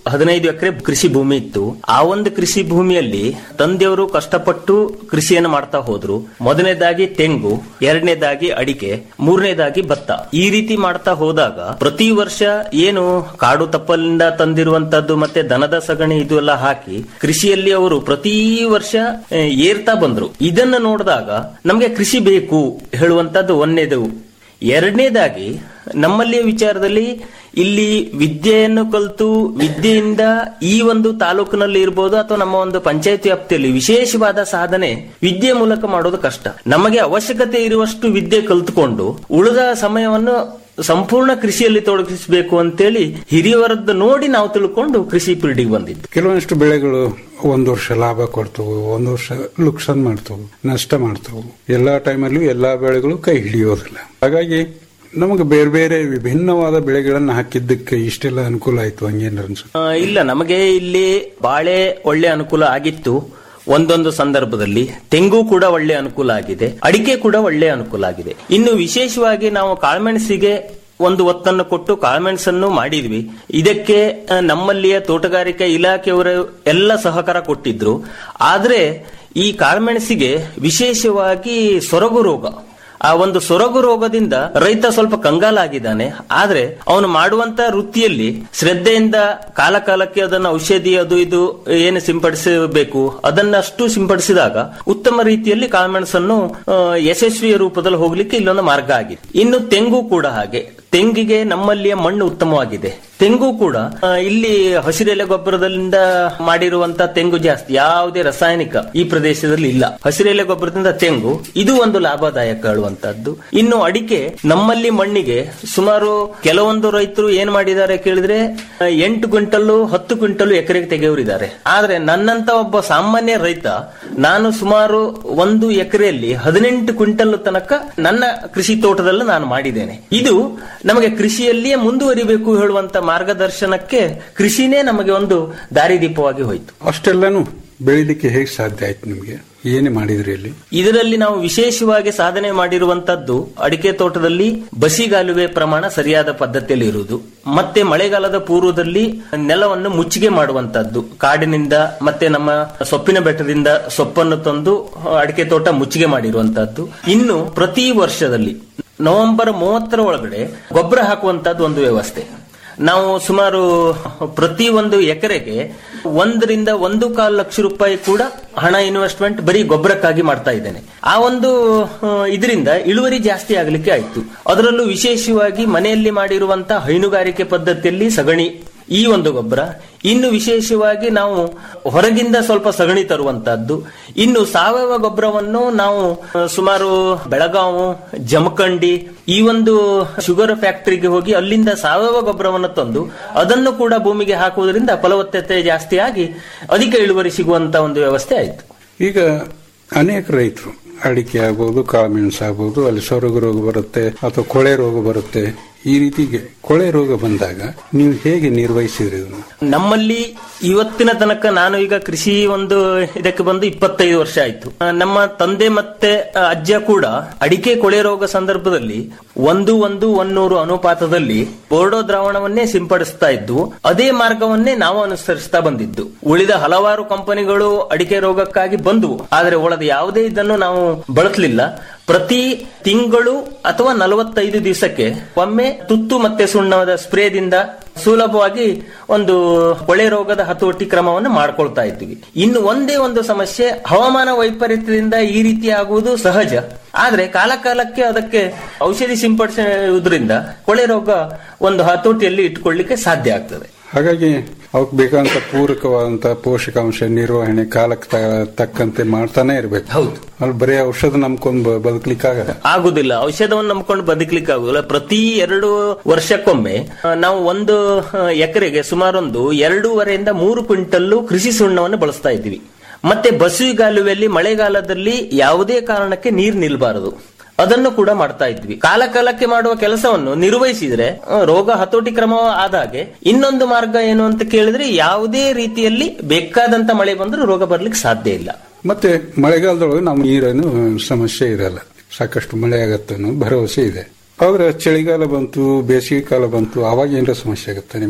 ಹದಿನೈದು ಎಕರೆ ಕೃಷಿ ಭೂಮಿ ಇತ್ತು ಆ ಒಂದು ಕೃಷಿ ಭೂಮಿಯಲ್ಲಿ ತಂದೆಯವರು ಕಷ್ಟಪಟ್ಟು ಕೃಷಿಯನ್ನು ಮಾಡ್ತಾ ಹೋದ್ರು ಮೊದಲನೇದಾಗಿ ತೆಂಗು ಎರಡನೇದಾಗಿ ಅಡಿಕೆ ಮೂರನೇದಾಗಿ ಭತ್ತ ಈ ರೀತಿ ಮಾಡ್ತಾ ಹೋದಾಗ ಪ್ರತಿ ವರ್ಷ ಏನು ಕಾಡು ತಪ್ಪಲಿಂದ ತಂದಿರುವಂತದ್ದು ಮತ್ತೆ ದನದ ಸಗಣಿ ಇದು ಎಲ್ಲ ಹಾಕಿ ಕೃಷಿಯಲ್ಲಿ ಅವರು ಪ್ರತಿ ವರ್ಷ ಆ, ಏರ್ತಾ ಬಂದ್ರು ಇದನ್ನ ನೋಡಿದಾಗ ನಮ್ಗೆ ಕೃಷಿ ಬೇಕು ಹೇಳುವಂತದ್ದು ಒಂದೇದು ಎರಡನೇದಾಗಿ ನಮ್ಮಲ್ಲಿಯ ವಿಚಾರದಲ್ಲಿ ಇಲ್ಲಿ ವಿದ್ಯೆಯನ್ನು ಕಲಿತು ವಿದ್ಯೆಯಿಂದ ಈ ಒಂದು ತಾಲೂಕಿನಲ್ಲಿ ಇರ್ಬೋದು ಅಥವಾ ನಮ್ಮ ಒಂದು ಪಂಚಾಯತ್ ವ್ಯಾಪ್ತಿಯಲ್ಲಿ ವಿಶೇಷವಾದ ಸಾಧನೆ ವಿದ್ಯೆ ಮೂಲಕ ಮಾಡೋದು ಕಷ್ಟ ನಮಗೆ ಅವಶ್ಯಕತೆ ಇರುವಷ್ಟು ವಿದ್ಯೆ ಕಲಿತುಕೊಂಡು ಉಳಿದ ಸಮಯವನ್ನು ಸಂಪೂರ್ಣ ಕೃಷಿಯಲ್ಲಿ ತೊಡಗಿಸಬೇಕು ಅಂತೇಳಿ ಹಿರಿಯವರದ್ದು ನೋಡಿ ನಾವು ತಿಳ್ಕೊಂಡು ಕೃಷಿ ಪೀಳಿಗೆ ಬಂದಿದ್ದು ಕೆಲವೊಂದಿಷ್ಟು ಬೆಳೆಗಳು ಒಂದು ವರ್ಷ ಲಾಭ ಕೊಡ್ತವು ಒಂದು ವರ್ಷ ಲುಕ್ಸಾನ್ ಮಾಡ್ತವು ನಷ್ಟ ಮಾಡ್ತವು ಎಲ್ಲಾ ಟೈಮಲ್ಲೂ ಎಲ್ಲಾ ಬೆಳೆಗಳು ಕೈ ಹಿಡಿಯೋದಿಲ್ಲ ಹಾಗಾಗಿ ನಮಗೆ ಬೇರೆ ಬೇರೆ ವಿಭಿನ್ನವಾದ ಬೆಳೆಗಳನ್ನು ಹಾಕಿದ್ದಕ್ಕೆ ಇಷ್ಟೆಲ್ಲ ಅನುಕೂಲ ಆಯ್ತು ಹಂಗೇನಾರ ಅನ್ಸುತ್ತೆ ಆ, ಇಲ್ಲ ನಮಗೆ ಇಲ್ಲಿ ಬಾಳೆ ಒಳ್ಳೆ ಅನುಕೂಲ ಆಗಿತ್ತು ಒಂದೊಂದು ಸಂದರ್ಭದಲ್ಲಿ ತೆಂಗು ಕೂಡ ಒಳ್ಳೆ ಅನುಕೂಲ ಆಗಿದೆ ಅಡಿಕೆ ಕೂಡ ಒಳ್ಳೆ ಅನುಕೂಲ ಆಗಿದೆ ಇನ್ನು ವಿಶೇಷವಾಗಿ ನಾವು ಕಾಳುಮೆಣಸಿಗೆ ಒಂದು ಒತ್ತನ್ನು ಕೊಟ್ಟು ಕಾಳುಮೆಣಸನ್ನು ಮಾಡಿದ್ವಿ ಇದಕ್ಕೆ ಆ, ನಮ್ಮಲ್ಲಿಯ ತೋಟಗಾರಿಕೆ ಇಲಾಖೆಯವರು ಎಲ್ಲ ಸಹಕಾರ ಕೊಟ್ಟಿದ್ರು ಆದ್ರೆ ಈ ಕಾಳುಮೆಣಸಿಗೆ ವಿಶೇಷವಾಗಿ ಸೊರಗು ರೋಗ ಆ ಒಂದು ಸೊರಗು ರೋಗದಿಂದ ರೈತ ಸ್ವಲ್ಪ ಕಂಗಾಲಾಗಿದ್ದಾನೆ ಆದ್ರೆ ಅವನು ಮಾಡುವಂತ ವೃತ್ತಿಯಲ್ಲಿ ಶ್ರದ್ಧೆಯಿಂದ ಕಾಲ ಕಾಲಕ್ಕೆ ಅದನ್ನ ಔಷಧಿ ಅದು ಇದು ಏನು ಸಿಂಪಡಿಸಬೇಕು ಅದನ್ನಷ್ಟು ಸಿಂಪಡಿಸಿದಾಗ ಉತ್ತಮ ರೀತಿಯಲ್ಲಿ ಕಾಳುಮೆಣಸನ್ನು ಆ, ಯಶಸ್ವಿಯ ರೂಪದಲ್ಲಿ ಹೋಗ್ಲಿಕ್ಕೆ ಇಲ್ಲೊಂದು ಮಾರ್ಗ ಆಗಿದೆ ಇನ್ನು ತೆಂಗು ಕೂಡ ಹಾಗೆ ತೆಂಗಿಗೆ ನಮ್ಮಲ್ಲಿಯ ಮಣ್ಣು ಉತ್ತಮವಾಗಿದೆ ತೆಂಗು ಕೂಡ ಆ, ಇಲ್ಲಿ ಹಸಿರೆಲೆ ಗೊಬ್ಬರದಿಂದ ಮಾಡಿರುವಂತ ತೆಂಗು ಜಾಸ್ತಿ ಯಾವುದೇ ರಾಸಾಯನಿಕ ಈ ಪ್ರದೇಶದಲ್ಲಿ ಇಲ್ಲ ಹಸಿರೆಲೆ ಗೊಬ್ಬರದಿಂದ ತೆಂಗು ಇದು ಒಂದು ಲಾಭದಾಯಕ ಹೇಳುವಂತದ್ದು ಇನ್ನು ಅಡಿಕೆ ನಮ್ಮಲ್ಲಿ ಮಣ್ಣಿಗೆ ಸುಮಾರು ಕೆಲವೊಂದು ರೈತರು ಏನ್ ಮಾಡಿದ್ದಾರೆ ಕೇಳಿದ್ರೆ ಆ, ಎಂಟು ಕ್ವಿಂಟಲ್ಲು ಹತ್ತು ಕ್ವಿಂಟಲ್ ಎಕರೆಗೆ ತೆಗೆಯವರಿದ್ದಾರೆ ಆದ್ರೆ ನನ್ನಂತ ಒಬ್ಬ ಸಾಮಾನ್ಯ ರೈತ ನಾನು ಸುಮಾರು ಒಂದು ಎಕರೆಯಲ್ಲಿ ಹದಿನೆಂಟು ಕ್ವಿಂಟಲ್ ತನಕ ನನ್ನ ಕೃಷಿ ತೋಟದಲ್ಲಿ ನಾನು ಮಾಡಿದ್ದೇನೆ ಇದು ನಮಗೆ ಕೃಷಿಯಲ್ಲಿಯೇ ಮುಂದುವರಿಬೇಕು ಹೇಳುವಂತ ಮಾರ್ಗದರ್ಶನಕ್ಕೆ ಕೃಷಿನೇ ನಮಗೆ ಒಂದು ದಾರಿದೀಪವಾಗಿ ಹೋಯಿತು ಅಷ್ಟೆಲ್ಲಾನು ಬೆಳಿಲಿಕ್ಕೆ ಹೇಗೆ ಸಾಧ್ಯ ಆಯ್ತು ನಿಮ್ಗೆ ಏನೇ ಮಾಡಿದ್ರಿ ಇಲ್ಲಿ ಇದರಲ್ಲಿ ನಾವು ವಿಶೇಷವಾಗಿ ಸಾಧನೆ ಮಾಡಿರುವಂತದ್ದು ಅಡಿಕೆ ತೋಟದಲ್ಲಿ ಬಸಿಗಾಲುವೆ ಪ್ರಮಾಣ ಸರಿಯಾದ ಪದ್ಧತಿಯಲ್ಲಿ ಇರುವುದು ಮತ್ತೆ ಮಳೆಗಾಲದ ಪೂರ್ವದಲ್ಲಿ ನೆಲವನ್ನು ಮುಚ್ಚಿಗೆ ಮಾಡುವಂತದ್ದು ಕಾಡಿನಿಂದ ಮತ್ತೆ ನಮ್ಮ ಸೊಪ್ಪಿನ ಬೆಟ್ಟದಿಂದ ಸೊಪ್ಪನ್ನು ತಂದು ಅಡಿಕೆ ತೋಟ ಮುಚ್ಚಿಗೆ ಮಾಡಿರುವಂತದ್ದು ಇನ್ನು ಪ್ರತಿ ವರ್ಷದಲ್ಲಿ ನವೆಂಬರ್ ಮೂವತ್ತರ ಒಳಗಡೆ ಗೊಬ್ಬರ ಹಾಕುವಂತದ್ದು ಒಂದು ವ್ಯವಸ್ಥೆ ನಾವು ಸುಮಾರು ಪ್ರತಿ ಒಂದು ಎಕರೆಗೆ ಒಂದರಿಂದ ಒಂದು ಕಾಲು ಲಕ್ಷ ರೂಪಾಯಿ ಕೂಡ ಹಣ ಇನ್ವೆಸ್ಟ್ಮೆಂಟ್ ಬರೀ ಗೊಬ್ಬರಕ್ಕಾಗಿ ಮಾಡ್ತಾ ಇದ್ದೇನೆ ಆ ಒಂದು ಇದರಿಂದ ಇಳುವರಿ ಜಾಸ್ತಿ ಆಗಲಿಕ್ಕೆ ಆಯ್ತು ಅದರಲ್ಲೂ ವಿಶೇಷವಾಗಿ ಮನೆಯಲ್ಲಿ ಮಾಡಿರುವಂತ ಹೈನುಗಾರಿಕೆ ಪದ್ಧತಿಯಲ್ಲಿ ಸಗಣಿ ಈ ಒಂದು ಗೊಬ್ಬರ ಇನ್ನು ವಿಶೇಷವಾಗಿ ನಾವು ಹೊರಗಿಂದ ಸ್ವಲ್ಪ ಸಗಣಿ ತರುವಂತಹದ್ದು ಇನ್ನು ಸಾವಯವ ಗೊಬ್ಬರವನ್ನು ನಾವು ಆ, ಸುಮಾರು ಬೆಳಗಾವು ಜಮಖಂಡಿ ಈ ಒಂದು ಶುಗರ್ ಫ್ಯಾಕ್ಟರಿಗೆ ಹೋಗಿ ಅಲ್ಲಿಂದ ಸಾವಯವ ಗೊಬ್ಬರವನ್ನು ತಂದು ಅದನ್ನು ಕೂಡ ಭೂಮಿಗೆ ಹಾಕುವುದರಿಂದ ಫಲವತ್ತತೆ ಜಾಸ್ತಿ ಆಗಿ ಅಧಿಕ ಇಳುವರಿ ಸಿಗುವಂತ ಒಂದು ವ್ಯವಸ್ಥೆ ಆಯಿತು ಈಗ ಅನೇಕ ರೈತರು ಅಡಿಕೆ ಆಗ್ಬೋದು ಕಾಳುಮೆಣಸು ಆಗ್ಬೋದು ಅಲ್ಲಿ ಸೊರಗು ರೋಗ ಬರುತ್ತೆ ಅಥವಾ ಕೊಳೆ ರೋಗ ಬರುತ್ತೆ ಈ ರೀತಿಗೆ ಕೊಳೆ ರೋಗ ಬಂದಾಗ ನೀವು ಹೇಗೆ ನಿರ್ವಹಿಸಿದ್ರಿ ಇದನ್ನು ನಮ್ಮಲ್ಲಿ ಇವತ್ತಿನ ತನಕ ನಾನು ಈಗ ಕೃಷಿ ಒಂದು ಇದಕ್ಕೆ ಬಂದು ಇಪ್ಪತ್ತೈದು ವರ್ಷ ಆಯ್ತು ಆ, ನಮ್ಮ ತಂದೆ ಮತ್ತೆ ಆ, ಅಜ್ಜ ಕೂಡ ಅಡಿಕೆ ಕೊಳೆ ರೋಗ ಸಂದರ್ಭದಲ್ಲಿ ಒಂದು ಒಂದು ಒನ್ನೂರು ಅನುಪಾತದಲ್ಲಿ ಬೋರ್ಡೋ ದ್ರಾವಣವನ್ನೇ ಸಿಂಪಡಿಸ್ತಾ ಇದ್ದು ಅದೇ ಮಾರ್ಗವನ್ನೇ ನಾವು ಅನುಸರಿಸ್ತಾ ಬಂದಿದ್ದು ಉಳಿದ ಹಲವಾರು ಕಂಪನಿಗಳು ಅಡಿಕೆ ರೋಗಕ್ಕಾಗಿ ಬಂದವು ಆದರೆ ಒಳದ ಯಾವುದೇ ಇದನ್ನು ನಾವು ಬಳಸಲಿಲ್ಲ ಪ್ರತಿ ತಿಂಗಳು ಅಥವಾ ನಲವತ್ತೈದು ದಿವಸಕ್ಕೆ ಒಮ್ಮೆ ತುತ್ತು ಮತ್ತೆ ಸುಣ್ಣದ ಸ್ಪ್ರೇದಿಂದ ಸುಲಭವಾಗಿ ಒಂದು ಕೊಳೆ ರೋಗದ ಹತೋಟಿ ಕ್ರಮವನ್ನು ಮಾಡ್ಕೊಳ್ತಾ ಇದ್ವಿ ಇನ್ನು ಒಂದೇ ಒಂದು ಸಮಸ್ಯೆ ಹವಾಮಾನ ವೈಪರೀತ್ಯದಿಂದ ಈ ರೀತಿ ಆಗುವುದು ಸಹಜ ಆದ್ರೆ ಕಾಲ ಕಾಲಕ್ಕೆ ಅದಕ್ಕೆ ಔಷಧಿ ಸಿಂಪಡಿಸುವುದರಿಂದ ಕೊಳೆ ರೋಗ ಒಂದು ಹತೋಟಿಯಲ್ಲಿ ಇಟ್ಟುಕೊಳ್ಳಿಕ್ಕೆ ಸಾಧ್ಯ ಆಗ್ತದೆ ಹಾಗಾಗಿ ಅವಕ್ಕೆ ಬೇಕಾದಂತ ಪೂರಕವಾದಂತ ಪೋಷಕಾಂಶ ನಿರ್ವಹಣೆ ಕಾಲಕ್ಕೆ ತ- ತಕ್ಕಂತೆ ಮಾಡ್ತಾನೆ ಇರ್ಬೇಕು ಹೌದು. ಅಲ್ಲಿ ಬರೀ ಔಷಧ ನಂಬ್ಕೊಂಡು ಬದುಕಲಿಕ್ಕಾಗಲ್ಲ ಆಗುದಿಲ್ಲ ಔಷಧವನ್ನು ನಂಬ್ಕೊಂಡು ಬದುಕಲಿಕ್ಕೆ ಆಗುದಿಲ್ಲ ಪ್ರತಿ ಎರಡು ವರ್ಷಕ್ಕೊಮ್ಮೆ ಆ, ನಾವು ಒಂದು ಆ, ಎಕರೆಗೆ ಸುಮಾರೊಂದು ಎರಡೂವರೆಯಿಂದ ಮೂರು ಕ್ವಿಂಟಲ್ಲು ಕೃಷಿ ಸುಣ್ಣವನ್ನು ಬಳಸ್ತಾ ಇದ್ದೀವಿ ಮತ್ತೆ ಬಸುವಿಗಾಲುವೆಯಲ್ಲಿ ಮಳೆಗಾಲದಲ್ಲಿ ಯಾವುದೇ ಕಾರಣಕ್ಕೆ ನೀರು ನಿಲ್ಬಾರದು ಅದನ್ನು ಕೂಡ ಮಾಡ್ತಾ ಇದ್ವಿ ಕಾಲ ಕಾಲಕ್ಕೆ ಮಾಡುವ ಕೆಲಸವನ್ನು ನಿರ್ವಹಿಸಿದ್ರೆ ಆ, ರೋಗ ಹತೋಟಿ ಕ್ರಮ ಆದಾಗೆ ಇನ್ನೊಂದು ಮಾರ್ಗ ಏನು ಅಂತ ಕೇಳಿದ್ರೆ ಯಾವುದೇ ರೀತಿಯಲ್ಲಿ ಬೇಕಾದಂತ ಮಳೆ ಬಂದರೂ ರೋಗ ಬರ್ಲಿಕ್ಕೆ ಸಾಧ್ಯ ಇಲ್ಲ ಮತ್ತೆ ಮಳೆಗಾಲದೊಳಗೆ ನಾವು ನೀರೇನು ಸಮಸ್ಯೆ ಇರಲ್ಲ ಸಾಕಷ್ಟು ಮಳೆ ಆಗತ್ತೆ ಅನ್ನೋ ಭರವಸೆ ಇದೆ ಆದ್ರೆ ಚಳಿಗಾಲ ಬಂತು ಬೇಸಿಗೆ ಕಾಲ ಬಂತು ಅವಾಗ ಏನಾರ ಸಮಸ್ಯೆ ಆಗುತ್ತೆ ನಿಮಗೆ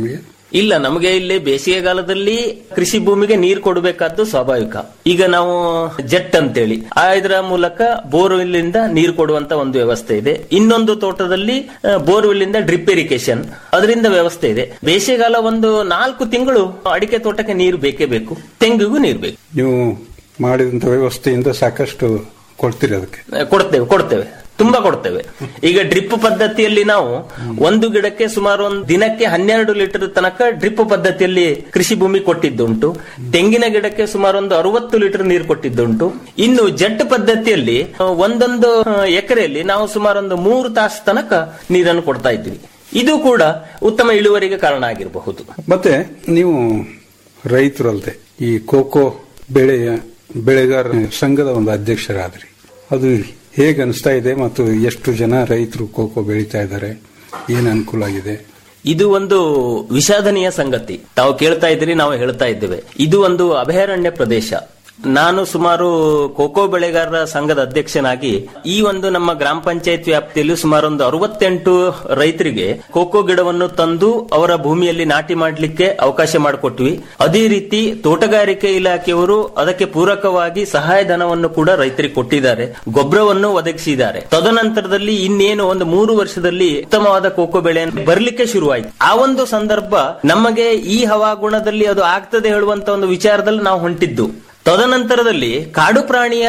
ಇಲ್ಲ ನಮಗೆ ಇಲ್ಲಿ ಬೇಸಿಗೆಗಾಲದಲ್ಲಿ ಕೃಷಿ ಭೂಮಿಗೆ ನೀರು ಕೊಡಬೇಕಾದ್ದು ಸ್ವಾಭಾವಿಕ ಈಗ ನಾವು ಜೆಟ್ ಅಂತೇಳಿ ಆ ಇದರ ಮೂಲಕ ಬೋರ್ವೆಲ್ ಇಂದ ನೀರು ಕೊಡುವಂತ ಒಂದು ವ್ಯವಸ್ಥೆ ಇದೆ ಇನ್ನೊಂದು ತೋಟದಲ್ಲಿ ಬೋರ್ವೆಲ್ ಇಂದ ಡ್ರಿಪ್ ಇರಿಗೇಷನ್ ಅದರಿಂದ ವ್ಯವಸ್ಥೆ ಇದೆ ಬೇಸಿಗೆಗಾಲ ಒಂದು ನಾಲ್ಕು ತಿಂಗಳು ಅಡಿಕೆ ತೋಟಕ್ಕೆ ನೀರು ಬೇಕೇ ಬೇಕು ತೆಂಗಿಗೂ ನೀರು ಬೇಕು ನೀವು ಮಾಡಿದಂತ ವ್ಯವಸ್ಥೆಯಿಂದ ಸಾಕಷ್ಟು ಕೊಡ್ತೀರಿ ಅದಕ್ಕೆ ಕೊಡ್ತೇವೆ ಕೊಡ್ತೇವೆ ತುಂಬಾ ಕೊಡ್ತೇವೆ ಈಗ ಡ್ರಿಪ್ ಪದ್ಧತಿಯಲ್ಲಿ ನಾವು ಒಂದು ಗಿಡಕ್ಕೆ ಸುಮಾರು ಒಂದು ದಿನಕ್ಕೆ ಹನ್ನೆರಡು ಲೀಟರ್ ತನಕ ಡ್ರಿಪ್ ಪದ್ಧತಿಯಲ್ಲಿ ಕೃಷಿ ಭೂಮಿ ಕೊಟ್ಟಿದ್ದುಂಟು ತೆಂಗಿನ ಗಿಡಕ್ಕೆ ಸುಮಾರು ಒಂದು ಅರವತ್ತು ಲೀಟರ್ ನೀರು ಕೊಟ್ಟಿದ್ದುಂಟು ಇನ್ನು ಜೆಟ್ ಪದ್ಧತಿಯಲ್ಲಿ ಆ, ಒಂದೊಂದು ಆ, ಎಕರೆಯಲ್ಲಿ ನಾವು ಸುಮಾರು ಒಂದು ಮೂರು ತಾಸು ತನಕ ನೀರನ್ನು ಕೊಡ್ತಾ ಇದ್ವಿ ಇದು ಕೂಡ ಉತ್ತಮ ಇಳುವರಿಗೆ ಕಾರಣ ಆಗಿರಬಹುದು ಮತ್ತೆ ನೀವು ರೈತರು ಅಲ್ಲದೆ ಈ ಕೋಕೋ ಬೆಳೆಯ ಬೆಳೆಗಾರ ಸಂಘದ ಒಂದು ಅಧ್ಯಕ್ಷರಾದ್ರಿ ಅದು ಹೇಗೆ ಅನಿಸ್ತಾ ಇದೆ ಮತ್ತು ಎಷ್ಟು ಜನ ರೈತರು ಕೋಕೋ ಬೆಳೀತಾ ಇದ್ದಾರೆ ಏನು ಅನುಕೂಲ ಆಗಿದೆ ಇದು ಒಂದು ವಿಷಾದನೀಯ ಸಂಗತಿ ತಾವು ಕೇಳ್ತಾ ಇದ್ದೀರಿ ನಾವು ಹೇಳ್ತಾ ಇದ್ದೇವೆ ಇದು ಒಂದು ಅಭಯಾರಣ್ಯ ಪ್ರದೇಶ ನಾನು ಸುಮಾರು ಕೋಕೋ ಬೆಳೆಗಾರರ ಸಂಘದ ಅಧ್ಯಕ್ಷನಾಗಿ ಈ ಒಂದು ನಮ್ಮ ಗ್ರಾಮ ಪಂಚಾಯತ್ ವ್ಯಾಪ್ತಿಯಲ್ಲಿ ಸುಮಾರು ಒಂದು ಅರವತ್ತೆಂಟು ರೈತರಿಗೆ ಕೋಕೋ ಗಿಡವನ್ನು ತಂದು ಅವರ ಭೂಮಿಯಲ್ಲಿ ನಾಟಿ ಮಾಡಲಿಕ್ಕೆ ಅವಕಾಶ ಮಾಡಿಕೊಟ್ವಿ ಅದೇ ರೀತಿ ತೋಟಗಾರಿಕೆ ಇಲಾಖೆಯವರು ಅದಕ್ಕೆ ಪೂರಕವಾಗಿ ಸಹಾಯಧನವನ್ನು ಕೂಡ ರೈತರಿಗೆ ಕೊಟ್ಟಿದ್ದಾರೆ ಗೊಬ್ಬರವನ್ನು ಒದಗಿಸಿದ್ದಾರೆ ತದನಂತರದಲ್ಲಿ ಇನ್ನೇನು ಒಂದು ಮೂರು ವರ್ಷದಲ್ಲಿ ಉತ್ತಮವಾದ ಕೋಕೋ ಬೆಳೆ ಬರಲಿಕ್ಕೆ ಶುರುವಾಯಿತು ಆ ಒಂದು ಸಂದರ್ಭ ನಮಗೆ ಈ ಹವಾಗುಣದಲ್ಲಿ ಅದು ಆಗ್ತದೆ ಹೇಳುವಂತ ಒಂದು ವಿಚಾರದಲ್ಲಿ ನಾವು ಹೊಂಟಿದ್ದು ತದನಂತರದಲ್ಲಿ ಕಾಡು ಪ್ರಾಣಿಯ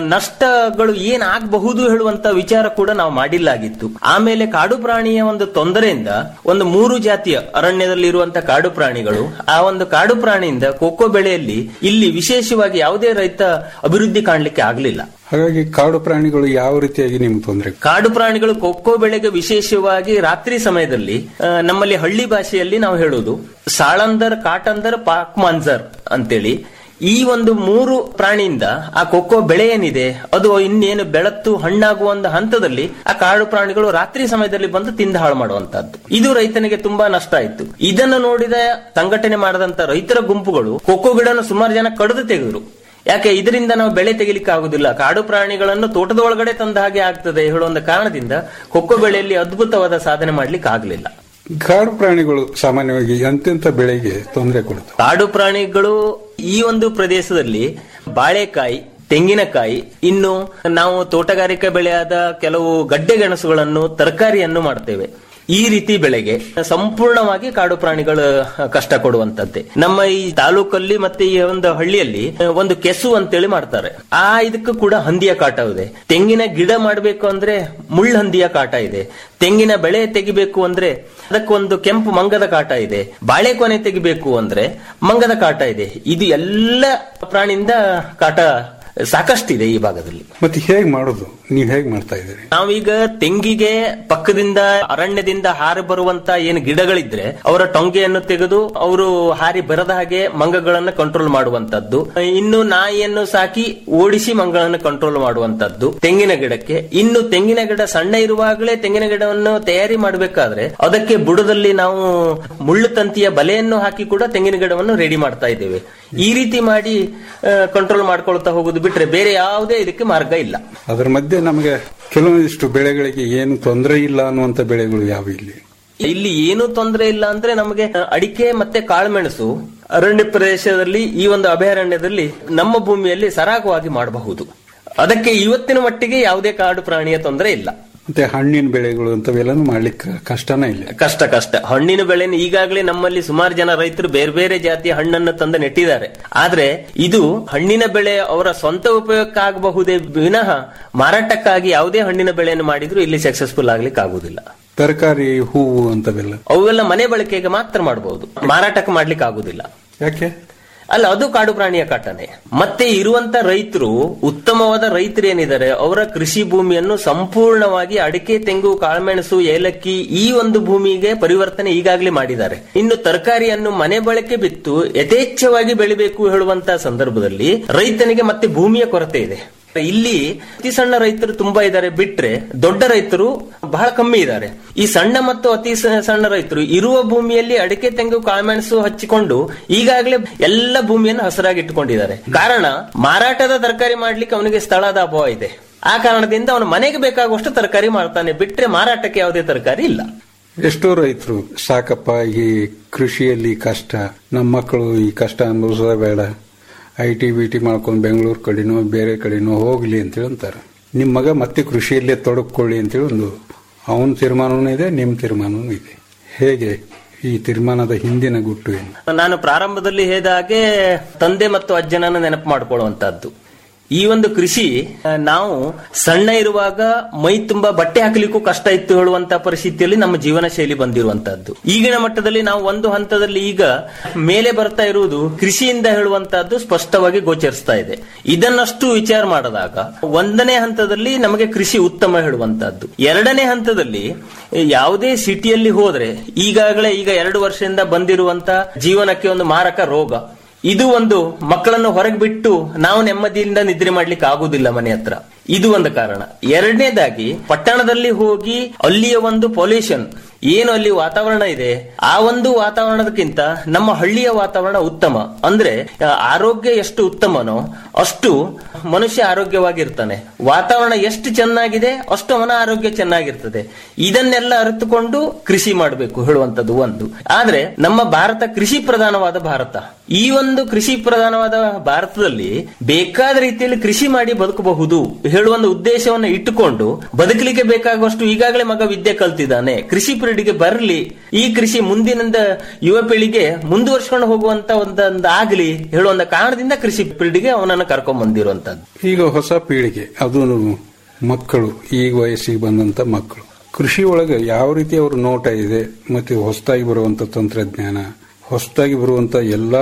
ನಷ್ಟಗಳು ಏನಾಗಬಹುದು ಹೇಳುವಂತ ವಿಚಾರ ಕೂಡ ನಾವು ಮಾಡಿಲ್ಲಾಗಿತ್ತು ಆಮೇಲೆ ಕಾಡು ಪ್ರಾಣಿಯ ಒಂದು ತೊಂದರೆಯಿಂದ ಒಂದು ಮೂರು ಜಾತಿಯ ಅರಣ್ಯದಲ್ಲಿ ಇರುವಂತ ಕಾಡು ಪ್ರಾಣಿಗಳು ಆ ಒಂದು ಕಾಡು ಪ್ರಾಣಿಯಿಂದ ಕೋಕೋ ಬೆಳೆಯಲ್ಲಿ ಇಲ್ಲಿ ವಿಶೇಷವಾಗಿ ಯಾವುದೇ ರೈತ ಅಭಿವೃದ್ಧಿ ಕಾಣಲಿಕ್ಕೆ ಆಗಲಿಲ್ಲ ಹಾಗಾಗಿ ಕಾಡು ಪ್ರಾಣಿಗಳು ಯಾವ ರೀತಿಯಾಗಿ ನಿಮ್ಗೆ ತೊಂದರೆ ಕಾಡು ಪ್ರಾಣಿಗಳು ಕೊಕ್ಕೋ ಬೆಳೆಗೆ ವಿಶೇಷವಾಗಿ ರಾತ್ರಿ ಸಮಯದಲ್ಲಿ ಆ, ನಮ್ಮಲ್ಲಿ ಹಳ್ಳಿ ಭಾಷೆಯಲ್ಲಿ ನಾವು ಹೇಳುವುದು ಸಾಳಂದರ್ ಕಾಟಂದರ್ ಪಾಕ್ ಮಾಂಜರ್ ಅಂತೇಳಿ ಈ ಒಂದು ಮೂರು ಪ್ರಾಣಿಯಿಂದ ಆ ಕೊಕ್ಕೋ ಬೆಳೆ ಏನಿದೆ ಅದು ಇನ್ನೇನು ಬೆಳತ್ತು ಹಣ್ಣಾಗುವ ಒಂದು ಹಂತದಲ್ಲಿ ಆ ಕಾಡು ಪ್ರಾಣಿಗಳು ರಾತ್ರಿ ಸಮಯದಲ್ಲಿ ಬಂದು ತಿಂದು ಹಾಳು ಮಾಡುವಂತದ್ದು ಇದು ರೈತನಿಗೆ ತುಂಬಾ ನಷ್ಟ ಆಯ್ತು ಇದನ್ನು ನೋಡಿದ ಸಂಘಟನೆ ಮಾಡದಂತ ರೈತರ ಗುಂಪುಗಳು ಕೊಕ್ಕೋ ಗಿಡನ ಸುಮಾರು ಜನ ಕಡಿದು ತೆಗೆದರು ಯಾಕೆ ಇದರಿಂದ ನಾವು ಬೆಳೆ ತೆಗಿಲಿಕ್ಕೆ ಆಗುದಿಲ್ಲ ಕಾಡು ಪ್ರಾಣಿಗಳನ್ನು ತೋಟದ ಒಳಗಡೆ ತಂದ ಹಾಗೆ ಆಗ್ತದೆ ಹೇಳುವ ಕಾರಣದಿಂದ ಕೊಕ್ಕೋ ಬೆಳೆಯಲ್ಲಿ ಅದ್ಭುತವಾದ ಸಾಧನೆ ಮಾಡ್ಲಿಕ್ಕೆ ಆಗ್ಲಿಲ್ಲ ಕಾಡು ಪ್ರಾಣಿಗಳು ಸಾಮಾನ್ಯವಾಗಿ ಎಂತೆಂತ ಬೆಳೆಗೆ ತೊಂದರೆ ಕೊಡುತ್ತವೆ ಕಾಡು ಪ್ರಾಣಿಗಳು ಈ ಒಂದು ಪ್ರದೇಶದಲ್ಲಿ ಬಾಳೆಕಾಯಿ ತೆಂಗಿನಕಾಯಿ ಇನ್ನು ನಾವು ತೋಟಗಾರಿಕಾ ಬೆಳೆಯಾದ ಕೆಲವು ಗಡ್ಡೆ ಗೆಣಸುಗಳನ್ನು ತರಕಾರಿಯನ್ನು ಮಾಡ್ತೇವೆ ಈ ರೀತಿ ಬೆಳೆಗೆ ಸಂಪೂರ್ಣವಾಗಿ ಕಾಡು ಪ್ರಾಣಿಗಳು ಕಷ್ಟ ಕೊಡುವಂತದ್ದೇ ನಮ್ಮ ಈ ತಾಲೂಕಲ್ಲಿ ಮತ್ತೆ ಈ ಒಂದು ಹಳ್ಳಿಯಲ್ಲಿ ಒಂದು ಕೆಸು ಅಂತೇಳಿ ಮಾಡ್ತಾರೆ ಆ ಇದಕ್ಕೂ ಕೂಡ ಹಂದಿಯ ಕಾಟವಿದೆ ತೆಂಗಿನ ಗಿಡ ಮಾಡಬೇಕು ಅಂದ್ರೆ ಮುಳ್ಳು ಹಂದಿಯ ಕಾಟ ಇದೆ ತೆಂಗಿನ ಬೆಳೆ ತೆಗಿಬೇಕು ಅಂದ್ರೆ ಅದಕ್ಕೊಂದು ಕೆಂಪು ಮಂಗದ ಕಾಟ ಇದೆ ಬಾಳೆಕೊನೆ ತೆಗಿಬೇಕು ಅಂದ್ರೆ ಮಂಗದ ಕಾಟ ಇದೆ ಇದು ಎಲ್ಲ ಪ್ರಾಣಿಯಿಂದ ಕಾಟ ಸಾಕಷ್ಟಿದೆ ಈ ಭಾಗದಲ್ಲಿ ಮತ್ತೆ ಹೇಗೆ ಮಾಡೋದು ನೀವು ಹೇಗೆ ಮಾಡ್ತಾ ಇದ್ದೀರಿ ನಾವೀಗ ತೆಂಗಿಗೆ ಪಕ್ಕದಿಂದ ಅರಣ್ಯದಿಂದ ಹಾರಿ ಬರುವಂತ ಏನು ಗಿಡಗಳಿದ್ರೆ ಅವರ ಟೊಂಗೆಯನ್ನು ತೆಗೆದು ಅವರು ಹಾರಿ ಬರದ ಹಾಗೆ ಮಂಗಗಳನ್ನ ಕಂಟ್ರೋಲ್ ಮಾಡುವಂತದ್ದು ಇನ್ನು ನಾಯಿಯನ್ನು ಸಾಕಿ ಓಡಿಸಿ ಮಂಗಗಳನ್ನು ಕಂಟ್ರೋಲ್ ಮಾಡುವಂತದ್ದು ತೆಂಗಿನ ಗಿಡಕ್ಕೆ ಇನ್ನು ತೆಂಗಿನ ಗಿಡ ಸಣ್ಣ ಇರುವಾಗಲೇ ತೆಂಗಿನ ಗಿಡವನ್ನು ತಯಾರಿ ಮಾಡಬೇಕಾದ್ರೆ ಅದಕ್ಕೆ ಬುಡದಲ್ಲಿ ನಾವು ಮುಳ್ಳು ತಂತಿಯ ಬಲೆಯನ್ನು ಹಾಕಿ ಕೂಡ ತೆಂಗಿನ ಗಿಡವನ್ನು ರೆಡಿ ಮಾಡ್ತಾ ಇದ್ದೇವೆ ಈ ರೀತಿ ಮಾಡಿ ಕಂಟ್ರೋಲ್ ಮಾಡ್ಕೊಳ್ತಾ ಹೋಗುದು ಬಿಟ್ರೆ ಬೇರೆ ಯಾವುದೇ ಇದಕ್ಕೆ ಮಾರ್ಗ ಇಲ್ಲ ಅದರ ಮಧ್ಯೆ ನಮಗೆ ಕೆಲವೊಂದಿಷ್ಟು ಬೆಳೆಗಳಿಗೆ ಏನು ತೊಂದರೆ ಇಲ್ಲ ಅನ್ನುವಂತ ಬೆಳೆಗಳು ಯಾವ ಇಲ್ಲಿ ಇಲ್ಲಿ ಏನು ತೊಂದರೆ ಇಲ್ಲ ಅಂದ್ರೆ ನಮಗೆ ಅಡಿಕೆ ಮತ್ತೆ ಕಾಳುಮೆಣಸು ಅರಣ್ಯ ಪ್ರದೇಶದಲ್ಲಿ ಈ ಒಂದು ಅಭಯಾರಣ್ಯದಲ್ಲಿ ನಮ್ಮ ಭೂಮಿಯಲ್ಲಿ ಸರಾಗವಾಗಿ ಮಾಡಬಹುದು ಅದಕ್ಕೆ ಇವತ್ತಿನ ಮಟ್ಟಿಗೆ ಯಾವುದೇ ಕಾಡು ಪ್ರಾಣಿಯ ತೊಂದರೆ ಇಲ್ಲ ಮತ್ತೆ ಹಣ್ಣಿನ ಬೆಳೆಗಳು ಅಂತವೆಲ್ಲನೂ ಮಾಡ್ಲಿಕ್ಕೆ ಕಷ್ಟನೇ ಇಲ್ಲ ಕಷ್ಟ ಕಷ್ಟ ಹಣ್ಣಿನ ಬೆಳೆನ ಈಗಾಗಲೇ ನಮ್ಮಲ್ಲಿ ಸುಮಾರು ಜನ ರೈತರು ಬೇರೆ ಬೇರೆ ಜಾತಿಯ ಹಣ್ಣನ್ನು ತಂದು ನೆಟ್ಟಿದ್ದಾರೆ ಆದ್ರೆ ಇದು ಹಣ್ಣಿನ ಬೆಳೆ ಅವರ ಸ್ವಂತ ಉಪಯೋಗಕ್ಕಾಗಬಹುದೇ ವಿನಃ ಮಾರಾಟಕ್ಕಾಗಿ ಯಾವುದೇ ಹಣ್ಣಿನ ಬೆಳೆಯನ್ನು ಮಾಡಿದ್ರು ಇಲ್ಲಿ ಸಕ್ಸಸ್ಫುಲ್ ಆಗ್ಲಿಕ್ಕೆ ಆಗುದಿಲ್ಲ ತರಕಾರಿ ಹೂವು ಅಂತವೆಲ್ಲ ಅವೆಲ್ಲ ಮನೆ ಬಳಕೆಗೆ ಮಾತ್ರ ಮಾಡಬಹುದು ಮಾರಾಟಕ್ಕೆ ಮಾಡ್ಲಿಕ್ಕೆ ಆಗುದಿಲ್ಲ ಯಾಕೆ ಅಲ್ಲ ಅದು ಕಾಡು ಪ್ರಾಣಿಯ ಕಾಟನೆ ಮತ್ತೆ ಇರುವಂತ ರೈತರು ಉತ್ತಮವಾದ ರೈತರು ಏನಿದ್ದಾರೆ ಅವರ ಕೃಷಿ ಭೂಮಿಯನ್ನು ಸಂಪೂರ್ಣವಾಗಿ ಅಡಿಕೆ ತೆಂಗು ಕಾಳುಮೆಣಸು ಏಲಕ್ಕಿ ಈ ಒಂದು ಭೂಮಿಗೆ ಪರಿವರ್ತನೆ ಈಗಾಗಲೇ ಮಾಡಿದ್ದಾರೆ ಇನ್ನು ತರಕಾರಿಯನ್ನು ಮನೆ ಬಳಕೆ ಬಿತ್ತು ಯಥೇಚ್ಛವಾಗಿ ಬೆಳಿಬೇಕು ಹೇಳುವಂತ ಸಂದರ್ಭದಲ್ಲಿ ರೈತನಿಗೆ ಮತ್ತೆ ಭೂಮಿಯ ಕೊರತೆ ಇದೆ ಇಲ್ಲಿ ಅತಿ ಸಣ್ಣ ರೈತರು ತುಂಬಾ ಇದ್ದಾರೆ ಬಿಟ್ರೆ ದೊಡ್ಡ ರೈತರು ಬಹಳ ಕಮ್ಮಿ ಇದ್ದಾರೆ ಈ ಸಣ್ಣ ಮತ್ತು ಅತಿ ಸ- ಸಣ್ಣ ರೈತರು ಇರುವ ಭೂಮಿಯಲ್ಲಿ ಅಡಿಕೆ ತೆಂಗು ಕಾಳುಮೆಣಸು ಹಚ್ಚಿಕೊಂಡು ಈಗಾಗಲೇ ಎಲ್ಲ ಭೂಮಿಯನ್ನು ಹಸರಾಗಿ ಇಟ್ಟುಕೊಂಡಿದ್ದಾರೆ ಕಾರಣ ಮಾರಾಟದ ತರಕಾರಿ ಮಾಡ್ಲಿಕ್ಕೆ ಅವನಿಗೆ ಸ್ಥಳದ ಅಭಾವ ಇದೆ ಆ ಕಾರಣದಿಂದ ಅವನು ಮನೆಗೆ ಬೇಕಾಗುವಷ್ಟು ತರಕಾರಿ ಮಾಡ್ತಾನೆ ಬಿಟ್ರೆ ಮಾರಾಟಕ್ಕೆ ಯಾವುದೇ ತರಕಾರಿ ಇಲ್ಲ ಎಷ್ಟೋ ರೈತರು ಸಾಕಪ್ಪ ಈ ಕೃಷಿಯಲ್ಲಿ ಕಷ್ಟ ನಮ್ಮ ಮಕ್ಕಳು ಈ ಕಷ್ಟ ಅನುಭವಿಸೋದ ಬೇಡ ಐ ಟಿ ಬಿ ಟಿ ಮಾಡ್ಕೊಂಡು ಬೆಂಗಳೂರು ಕಡೆನೋ ಬೇರೆ ಕಡೆನೋ ಹೋಗ್ಲಿ ಅಂತೇಳಿ ಅಂತಾರೆ ನಿಮ್ಮ ಮಗ ಮತ್ತೆ ಕೃಷಿಯಲ್ಲೇ ತೊಡಗಿಕೊಳ್ಳಿ ಅಂತೇಳಿ ಒಂದು ಅವನ ತೀರ್ಮಾನವೂ ಇದೆ ನಿಮ್ಮ ತೀರ್ಮಾನವೂ ಇದೆ ಹೇಗೆ ಈ ತೀರ್ಮಾನದ ಹಿಂದಿನ ಗುಟ್ಟು ಏನು ನಾನು ಪ್ರಾರಂಭದಲ್ಲಿ ಹೇಳಿದ ಹಾಗೆ ತಂದೆ ಮತ್ತು ಅಜ್ಜನನ್ನು ನೆನಪು ಮಾಡ್ಕೊಳ್ಳುವಂತಹದ್ದು ಈ ಒಂದು ಕೃಷಿ ಆ, ನಾವು ಸಣ್ಣ ಇರುವಾಗ ಮೈ ತುಂಬಾ ಬಟ್ಟೆ ಹಾಕಲಿಕ್ಕೂ ಕಷ್ಟ ಇತ್ತು ಹೇಳುವಂತ ಪರಿಸ್ಥಿತಿಯಲ್ಲಿ ನಮ್ಮ ಜೀವನ ಶೈಲಿ ಬಂದಿರುವಂತಹದ್ದು ಈಗಿನ ಮಟ್ಟದಲ್ಲಿ ನಾವು ಒಂದು ಹಂತದಲ್ಲಿ ಈಗ ಮೇಲೆ ಬರ್ತಾ ಇರುವುದು ಕೃಷಿಯಿಂದ ಹೇಳುವಂತಹದ್ದು ಸ್ಪಷ್ಟವಾಗಿ ಗೋಚರಿಸ್ತಾ ಇದೆ ಇದನ್ನಷ್ಟು ವಿಚಾರ ಮಾಡಿದಾಗ ಒಂದನೇ ಹಂತದಲ್ಲಿ ನಮಗೆ ಕೃಷಿ ಉತ್ತಮ ಹೇಳುವಂತಹದ್ದು ಎರಡನೇ ಹಂತದಲ್ಲಿ ಯಾವುದೇ ಸಿಟಿಯಲ್ಲಿ ಹೋದ್ರೆ ಈಗಾಗಲೇ ಈಗ ಎರಡು ವರ್ಷದಿಂದ ಬಂದಿರುವಂತ ಜೀವನಕ್ಕೆ ಒಂದು ಮಾರಕ ರೋಗ ಇದು ಒಂದು ಮಕ್ಕಳನ್ನು ಹೊರಗೆ ಬಿಟ್ಟು ನಾವು ನೆಮ್ಮದಿಯಿಂದ ನಿದ್ರೆ ಮಾಡ್ಲಿಕ್ಕೆ ಆಗುದಿಲ್ಲ ಮನೆ ಹತ್ರ ಇದು ಒಂದು ಕಾರಣ ಎರಡನೇದಾಗಿ ಪಟ್ಟಣದಲ್ಲಿ ಹೋಗಿ ಅಲ್ಲಿಯ ಒಂದು ಪೊಲ್ಯೂಷನ್ ಏನು ಅಲ್ಲಿ ವಾತಾವರಣ ಇದೆ ಆ ಒಂದು ವಾತಾವರಣದಕ್ಕಿಂತ ನಮ್ಮ ಹಳ್ಳಿಯ ವಾತಾವರಣ ಉತ್ತಮ ಅಂದ್ರೆ ಆ, ಆರೋಗ್ಯ ಎಷ್ಟು ಉತ್ತಮನೋ ಅಷ್ಟು ಮನುಷ್ಯ ಆರೋಗ್ಯವಾಗಿರ್ತಾನೆ ವಾತಾವರಣ ಎಷ್ಟು ಚೆನ್ನಾಗಿದೆ ಅಷ್ಟು ಅವನ ಆರೋಗ್ಯ ಚೆನ್ನಾಗಿರ್ತದೆ ಇದನ್ನೆಲ್ಲ ಅರಿತುಕೊಂಡು ಕೃಷಿ ಮಾಡಬೇಕು ಹೇಳುವಂತದ್ದು ಒಂದು ಆದ್ರೆ ನಮ್ಮ ಭಾರತ ಕೃಷಿ ಪ್ರಧಾನವಾದ ಭಾರತ ಈ ಒಂದು ಕೃಷಿ ಪ್ರಧಾನವಾದ ಭಾರತದಲ್ಲಿ ಬೇಕಾದ ರೀತಿಯಲ್ಲಿ ಕೃಷಿ ಮಾಡಿ ಬದುಕಬಹುದು ಹೇಳುವ ಒಂದು ಉದ್ದೇಶವನ್ನು ಇಟ್ಟುಕೊಂಡು ಬದುಕಲಿಕ್ಕೆ ಬೇಕಾಗುವಷ್ಟು ಈಗಾಗಲೇ ಮಗ ವಿದ್ಯೆ ಕಲ್ತಿದ್ದಾನೆ ಕೃಷಿ ಪೀಳಿಗೆ ಬರಲಿ ಈ ಕೃಷಿ ಮುಂದಿನಿಂದ ಯುವ ಪೀಳಿಗೆ ಮುಂದುವರ್ಸ್ಕೊಂಡು ಹೋಗುವಂತ ಒಂದೊಂದು ಆಗಲಿ ಹೇಳುವಂತ ಕಾರಣದಿಂದ ಕೃಷಿ ಪೀಳಿಗೆ ಅವನನ್ನು ಕರ್ಕೊಂಡ್ ಬಂದಿರುವಂತದ್ದು ಈಗ ಹೊಸ ಪೀಳಿಗೆ ಅದು ಮಕ್ಕಳು ಈಗ ವಯಸ್ಸಿಗೆ ಬಂದಂತ ಮಕ್ಕಳು ಕೃಷಿ ಒಳಗೆ ಯಾವ ರೀತಿ ಅವ್ರ ನೋಟ ಇದೆ ಮತ್ತೆ ಹೊಸದಾಗಿ ಬರುವಂತ ತಂತ್ರಜ್ಞಾನ ಹೊಸದಾಗಿ ಬರುವಂತ ಎಲ್ಲ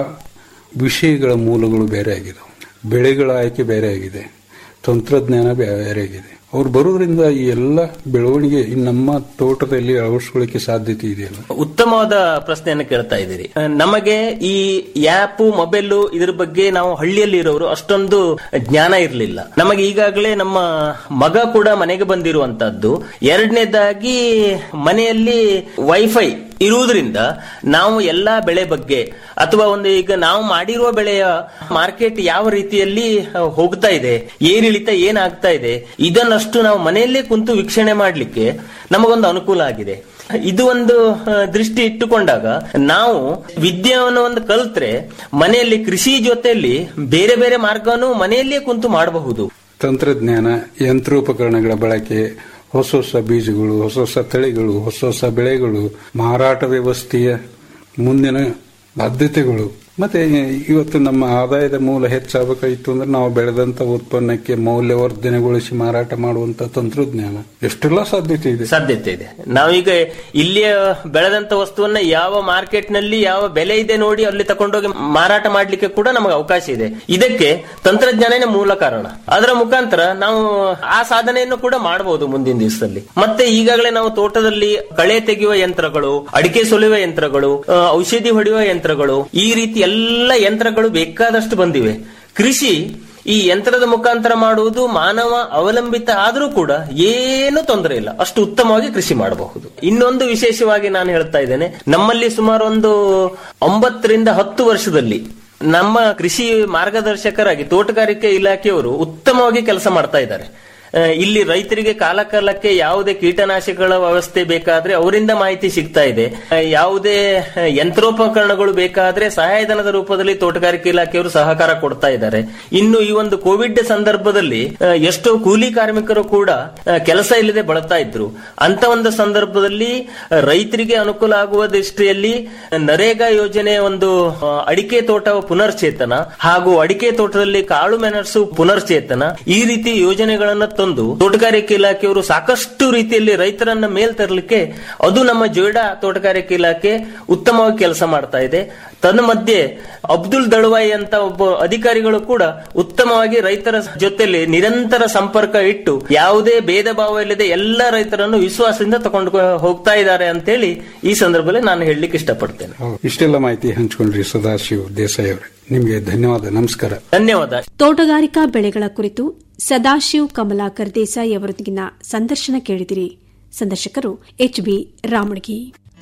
ವಿಷಯಗಳ ಮೂಲಗಳು ಬೇರೆ ಆಗಿದೆ ಬೆಳೆಗಳ ಆಯ್ಕೆ ಬೇರೆ ಆಗಿದೆ ತಂತ್ರಜ್ಞಾನ ಬೇರೆ ಆಗಿದೆ ಅವ್ರು ಬರೋದ್ರಿಂದ ಈ ಎಲ್ಲ ಬೆಳವಣಿಗೆ ಈ ನಮ್ಮ ತೋಟದಲ್ಲಿ ಅಳವಡಿಸ್ಕೊಳ್ಳಿಕ್ಕೆ ಸಾಧ್ಯತೆ ಇದೆಯಲ್ಲ ಉತ್ತಮವಾದ ಪ್ರಶ್ನೆಯನ್ನು ಕೇಳ್ತಾ ಇದ್ದೀರಿ ಆ, ನಮಗೆ ಈ ಆ್ಯಪ್ ಮೊಬೈಲ್ ಇದ್ರ ಬಗ್ಗೆ ನಾವು ಹಳ್ಳಿಯಲ್ಲಿ ಇರೋರು ಅಷ್ಟೊಂದು ಜ್ಞಾನ ಇರಲಿಲ್ಲ ನಮಗೆ ಈಗಾಗಲೇ ನಮ್ಮ ಮಗ ಕೂಡ ಮನೆಗೆ ಬಂದಿರುವಂತದ್ದು ಎರಡನೇದಾಗಿ ಮನೆಯಲ್ಲಿ ವೈಫೈ ಇರುವುದರಿಂದ ನಾವು ಎಲ್ಲಾ ಬೆಳೆ ಬಗ್ಗೆ ಅಥವಾ ಒಂದು ಈಗ ನಾವು ಮಾಡಿರುವ ಬೆಳೆಯ ಮಾರ್ಕೆಟ್ ಯಾವ ರೀತಿಯಲ್ಲಿ ಆ, ಹೋಗ್ತಾ ಇದೆ ಏರಿಳಿತ ಏನಾಗ್ತಾ ಇದೆ ಇದನ್ನಷ್ಟು ನಾವು ಮನೆಯಲ್ಲೇ ಕುಂತು ವೀಕ್ಷಣೆ ಮಾಡ್ಲಿಕ್ಕೆ ನಮಗೊಂದು ಅನುಕೂಲ ಆಗಿದೆ ಇದು ಒಂದು ಆ, ದೃಷ್ಟಿ ಇಟ್ಟುಕೊಂಡಾಗ ನಾವು ವಿದ್ಯೆಯನ್ನು ಒಂದು ಕಲ್ತ್ರೆ ಮನೆಯಲ್ಲಿ ಕೃಷಿ ಜೊತೆಯಲ್ಲಿ ಬೇರೆ ಬೇರೆ ಮಾರ್ಗವನ್ನು ಮನೆಯಲ್ಲೇ ಕುಂತು ಮಾಡಬಹುದು ತಂತ್ರಜ್ಞಾನ ಯಂತ್ರೋಪಕರಣಗಳ ಬಳಕೆ ಹೊಸ ಹೊಸ ಬೀಜಗಳು ಹೊಸ ಹೊಸ ತಳಿಗಳು ಹೊಸ ಹೊಸ ಬೆಳೆಗಳು ಮಾರಾಟ ವ್ಯವಸ್ಥೆಯ ಮುಂದಿನ ಬಾಧ್ಯತೆಗಳು ಮತ್ತೆ ಇವತ್ತು ನಮ್ಮ ಆದಾಯದ ಮೂಲ ಹೆಚ್ಚಾಗಬೇಕಾಯಿತು ಅಂದ್ರೆ ನಾವು ಬೆಳೆದಂತ ಉತ್ಪನ್ನಕ್ಕೆ ಮೌಲ್ಯವರ್ಧನೆಗೊಳಿಸಿ ಮಾರಾಟ ಮಾಡುವಂತ ತಂತ್ರಜ್ಞಾನ ಎಷ್ಟೆಲ್ಲ ಸಾಧ್ಯತೆ ಇದೆ ಸಾಧ್ಯತೆ ಇದೆ ನಾವೀಗ ಇಲ್ಲಿಯ ಬೆಳೆದಂತ ವಸ್ತುವನ್ನ ಯಾವ ಮಾರ್ಕೆಟ್ ನಲ್ಲಿ ಯಾವ ಬೆಲೆ ಇದೆ ನೋಡಿ ಅಲ್ಲಿ ತಕೊಂಡೋಗಿ ಮಾರಾಟ ಮಾಡ್ಲಿಕ್ಕೆ ಕೂಡ ನಮಗೆ ಅವಕಾಶ ಇದೆ ಇದಕ್ಕೆ ತಂತ್ರಜ್ಞಾನನೇ ಮೂಲ ಕಾರಣ ಅದರ ಮುಖಾಂತರ ನಾವು ಆ ಸಾಧನೆಯನ್ನು ಕೂಡ ಮಾಡಬಹುದು ಮುಂದಿನ ದಿವಸದಲ್ಲಿ ಮತ್ತೆ ಈಗಾಗಲೇ ನಾವು ತೋಟದಲ್ಲಿ ಕಳೆ ತೆಗೆಯುವ ಯಂತ್ರಗಳು ಅಡಿಕೆ ಸುಲಿಯುವ ಯಂತ್ರಗಳು ಆ, ಔಷಧಿ ಹೊಡೆಯುವ ಯಂತ್ರಗಳು ಈ ರೀತಿ ಎಲ್ಲ ಯಂತ್ರಗಳು ಬೇಕಾದಷ್ಟು ಬಂದಿವೆ ಕೃಷಿ ಈ ಯಂತ್ರದ ಮುಖಾಂತರ ಮಾಡುವುದು ಮಾನವ ಅವಲಂಬಿತ ಆದರೂ ಕೂಡ ಏನು ತೊಂದರೆ ಇಲ್ಲ ಅಷ್ಟು ಉತ್ತಮವಾಗಿ ಕೃಷಿ ಮಾಡಬಹುದು ಇನ್ನೊಂದು ವಿಶೇಷವಾಗಿ ನಾನು ಹೇಳ್ತಾ ಇದ್ದೇನೆ ನಮ್ಮಲ್ಲಿ ಸುಮಾರು ಒಂದು ಒಂಬತ್ತರಿಂದ ಹತ್ತು ವರ್ಷದಲ್ಲಿ ನಮ್ಮ ಕೃಷಿ ಮಾರ್ಗದರ್ಶಕರಾಗಿ ತೋಟಗಾರಿಕೆ ಇಲಾಖೆಯವರು ಉತ್ತಮವಾಗಿ ಕೆಲಸ ಮಾಡ್ತಾ ಇದ್ದಾರೆ ಆ, ಇಲ್ಲಿ ರೈತರಿಗೆ ಕಾಲ ಕಾಲಕ್ಕೆ ಯಾವುದೇ ಕೀಟನಾಶಕಗಳ ವ್ಯವಸ್ಥೆ ಬೇಕಾದ್ರೆ ಅವರಿಂದ ಮಾಹಿತಿ ಸಿಗ್ತಾ ಇದೆ ಆ, ಯಾವುದೇ ಆ, ಯಂತ್ರೋಪಕರಣಗಳು ಬೇಕಾದ್ರೆ ಸಹಾಯಧನದ ರೂಪದಲ್ಲಿ ತೋಟಗಾರಿಕೆ ಇಲಾಖೆಯವರು ಸಹಕಾರ ಕೊಡ್ತಾ ಇದ್ದಾರೆ ಇನ್ನು ಈ ಒಂದು ಕೋವಿಡ್ ಸಂದರ್ಭದಲ್ಲಿ ಆ, ಎಷ್ಟೋ ಕೂಲಿ ಕಾರ್ಮಿಕರು ಕೂಡ ಆ, ಕೆಲಸ ಇಲ್ಲದೆ ಬಳಲ್ತಾ ಇದ್ರು ಅಂತ ಒಂದು ಸಂದರ್ಭದಲ್ಲಿ ಆ, ರೈತರಿಗೆ ಅನುಕೂಲ ಆಗುವ ದೃಷ್ಟಿಯಲ್ಲಿ ನರೇಗಾ ಯೋಜನೆ ಒಂದು ಆ, ಅಡಿಕೆ ತೋಟ ಪುನರ್ಚೇತನ ಹಾಗೂ ಅಡಿಕೆ ತೋಟದಲ್ಲಿ ಕಾಳು ಮೆಣಸು ಪುನರ್ಚೇತನ ಈ ರೀತಿ ಯೋಜನೆಗಳನ್ನ ತಂದು ತೋಟಗಾರಿಕೆ ಇಲಾಖೆಯವರು ಸಾಕಷ್ಟು ರೀತಿಯಲ್ಲಿ ರೈತರನ್ನ ಮೇಲ್ ತರಲಿಕ್ಕೆ ಅದು ನಮ್ಮ ಜೋಯಿಡಾ ತೋಟಗಾರಿಕೆ ಇಲಾಖೆ ಉತ್ತಮವಾಗಿ ಕೆಲಸ ಮಾಡ್ತಾ ಇದೆ ತನ್ನ ಮಧ್ಯೆ ಅಬ್ದುಲ್ ದಳವಾಯಿ ಅಂತ ಒಬ್ಬ ಅಧಿಕಾರಿಗಳು ಕೂಡ ಉತ್ತಮವಾಗಿ ರೈತರ ಜೊತೆಲಿ ನಿರಂತರ ಸಂಪರ್ಕ ಇಟ್ಟು ಯಾವುದೇ ಭೇದ ಭಾವ ಇಲ್ಲದೆ ಎಲ್ಲ ರೈತರನ್ನು ವಿಶ್ವಾಸದಿಂದ ತಗೊಂಡು ಹೋಗ್ತಾ ಇದ್ದಾರೆ ಅಂತೇಳಿ ಈ ಸಂದರ್ಭದಲ್ಲಿ ನಾನು ಹೇಳಲಿಕ್ಕೆ ಇಷ್ಟಪಡ್ತೇನೆ ಇಷ್ಟೆಲ್ಲ ಮಾಹಿತಿ ಹಂಚಿಕೊಂಡ್ರಿ ಸದಾಶಿವ್ ದೇಸಾಯಿ ಅವರೇ ನಿಮಗೆ ಧನ್ಯವಾದ ನಮಸ್ಕಾರ ಧನ್ಯವಾದ ತೋಟಗಾರಿಕಾ ಬೆಳೆಗಳ ಕುರಿತು ಸದಾಶಿವ್ ಕಮಲಾಕರ್ ದೇಸಾಯಿ ಅವರೊಂದಿಗಿನ ಸಂದರ್ಶನ ಕೇಳಿದಿರಿ ಸಂದರ್ಶಕರು ಎಚ್ ಬಿ ರಾಮಣಗಿ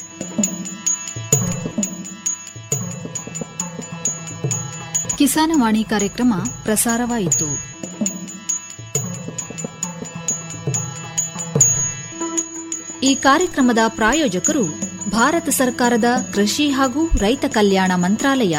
ಕಿಸಾನವಾಣಿ ಕಾರ್ಯಕ್ರಮ ಪ್ರಸಾರವಾಯಿತು ಈ ಕಾರ್ಯಕ್ರಮದ ಪ್ರಾಯೋಜಕರು ಭಾರತ ಸರ್ಕಾರದ ಕೃಷಿ ಹಾಗೂ ರೈತ ಕಲ್ಯಾಣ ಮಂತ್ರಾಲಯ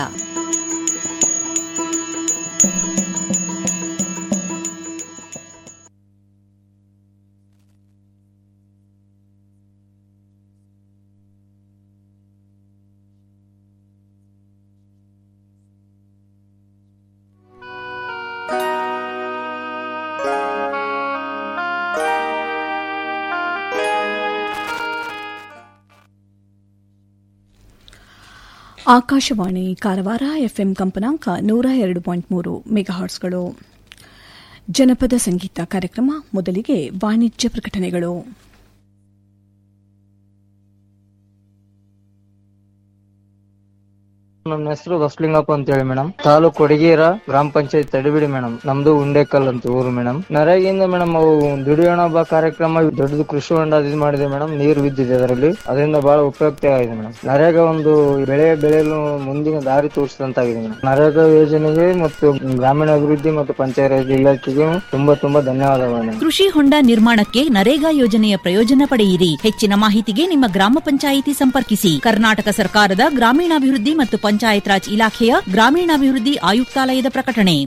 ಆಕಾಶವಾಣಿ ಕಾರವಾರ ಎಫ್ಎಂ ಕಂಪನಾಂಕ ನೂರ ಎರಡು ಪಾಯಿಂಟ್ ಮೂರು ಮೆಗಾಹಾರ್ಟ್ಸ್ಗಳು ಜನಪದ ಸಂಗೀತ ಕಾರ್ಯಕ್ರಮ ಮೊದಲಿಗೆ ವಾಣಿಜ್ಯ ಪ್ರಕಟಣೆಗಳು ನಮ್ಮ ಹೆಸರು ಬಸ್ಲಿಂಗಪ್ಪ ಅಂತ ಹೇಳಿ ಮೇಡಮ್ ತಾಲೂಕ್ ಕೊಡಗೇರ ಗ್ರಾಮ ಪಂಚಾಯತ್ ತಡಿಬಿಡಿ ಮೇಡಮ್ ನಮ್ದು ಉಂಡೆಕಲ್ ಅಂತ ಊರು ಮೇಡಮ್ ನರೇಗಿಂದ ಮೇಡಮ್ ಅವು ದುಡಿಯೋಣ ಬಾ ಕಾರ್ಯಕ್ರಮ ದೊಡ್ಡದು ಕೃಷಿ ಹೊಂಡ ಇದು ಮಾಡಿದೆ ಮೇಡಮ್ ನೀರು ಬಿದ್ದಿದೆ ಅದರಲ್ಲಿ ಅದರಿಂದ ಬಹಳ ಉಪಯುಕ್ತ ಆಗಿದೆ ಮೇಡಮ್ ನರೇಗಾ ಒಂದು ಬೆಳೆ ಬೆಳೆಯಲು ಮುಂದಿನ ದಾರಿ ತೋರಿಸಿದಂತಾಗಿದೆ ಮೇಡಮ್ ನರೇಗಾ ಯೋಜನೆಗೆ ಮತ್ತು ಗ್ರಾಮೀಣ ಅಭಿವೃದ್ಧಿ ಮತ್ತು ಪಂಚಾಯತ್ ಇಲಾಖೆಗೆ ತುಂಬಾ ತುಂಬಾ ಧನ್ಯವಾದಗಳು ಮೇಡಮ್ ಕೃಷಿ ಹೊಂಡ ನಿರ್ಮಾಣಕ್ಕೆ ನರೇಗಾ ಯೋಜನೆಯ ಪ್ರಯೋಜನ ಪಡೆಯಿರಿ ಹೆಚ್ಚಿನ ಮಾಹಿತಿಗೆ ನಿಮ್ಮ ಗ್ರಾಮ ಪಂಚಾಯಿತಿ ಸಂಪರ್ಕಿಸಿ ಕರ್ನಾಟಕ ಸರ್ಕಾರದ ಗ್ರಾಮೀಣಾಭಿವೃದ್ಧಿ ಮತ್ತು ಪಂಚಾಯತ್ ರಾಜ್ ಇಲಾಖೆಯ ಗ್ರಾಮೀಣಾಭಿವೃದ್ಧಿ ಆಯುಕ್ತಾಲಯದ ಪ್ರಕಟಣೆ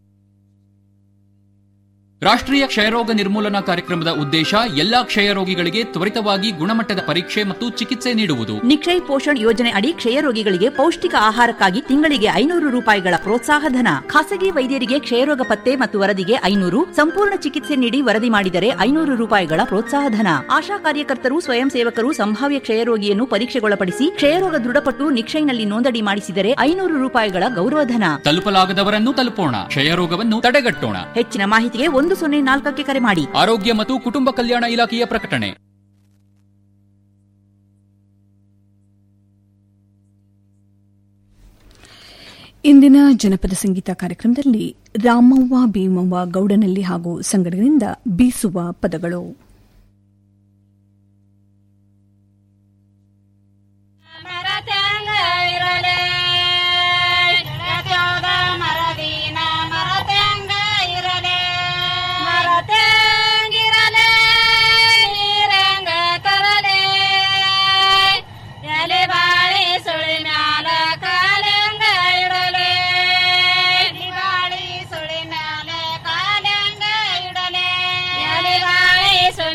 ರಾಷ್ಟ್ರೀಯ ಕ್ಷಯರೋಗ ನಿರ್ಮೂಲನಾ ಕಾರ್ಯಕ್ರಮದ ಉದ್ದೇಶ ಎಲ್ಲಾ ಕ್ಷಯರೋಗಿಗಳಿಗೆ ತ್ವರಿತವಾಗಿ ಗುಣಮಟ್ಟದ ಪರೀಕ್ಷೆ ಮತ್ತು ಚಿಕಿತ್ಸೆ ನೀಡುವುದು ನಿಕ್ಷಯ್ ಪೋಷಣ್ ಯೋಜನೆ ಅಡಿ ಕ್ಷಯರೋಗಿಗಳಿಗೆ ಪೌಷ್ಟಿಕ ಆಹಾರಕ್ಕಾಗಿ ತಿಂಗಳಿಗೆ ಐನೂರು ರೂಪಾಯಿಗಳ ಪ್ರೋತ್ಸಾಹ ಧನ ಖಾಸಗಿ ವೈದ್ಯರಿಗೆ ಕ್ಷಯರೋಗ ಪತ್ತೆ ಮತ್ತು ವರದಿಗೆ ಐನೂರು ಸಂಪೂರ್ಣ ಚಿಕಿತ್ಸೆ ನೀಡಿ ವರದಿ ಮಾಡಿದರೆ ಐನೂರು ರೂಪಾಯಿಗಳ ಪ್ರೋತ್ಸಾಹ ಧನ ಆಶಾ ಕಾರ್ಯಕರ್ತರು ಸ್ವಯಂ ಸೇವಕರು ಸಂಭಾವ್ಯ ಕ್ಷಯರೋಗಿಯನ್ನು ಪರೀಕ್ಷೆಗೊಳಪಡಿಸಿ ಕ್ಷಯರೋಗ ದೃಢಪಟ್ಟು ನಿಕ್ಷಯ್ನಲ್ಲಿ ನೋಂದಣಿ ಮಾಡಿಸಿದರೆ ಐನೂರು ರೂಪಾಯಿಗಳ ಗೌರವಧನ ತಲುಪಲಾಗದವರನ್ನು ತಲುಪೋಣ ಕ್ಷಯರೋಗವನ್ನು ತಡೆಗಟ್ಟೋಣ ಹೆಚ್ಚಿನ ಮಾಹಿತಿಗೆ ಒಂದು ಸೊನ್ನೆ ನಾಲ್ಕಕ್ಕೆ ಕರೆ ಮಾಡಿ ಆರೋಗ್ಯ ಮತ್ತು ಕುಟುಂಬ ಕಲ್ಯಾಣ ಇಲಾಖೆಯ ಪ್ರಕಟಣೆ ಇಂದಿನ ಜನಪದ ಸಂಗೀತ ಕಾರ್ಯಕ್ರಮದಲ್ಲಿ ರಾಮವ್ವ ಭೀಮವ್ವ ಗೌಡನಲ್ಲಿ ಹಾಗೂ ಸಂಗಡದಿಂದ ಬೀಸುವ ಪದಗಳು ಸುಳಿ ಮ್ಯಾಲ ಕಾಲಂಗ ಇಡಲೆ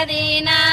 ದೀನಾ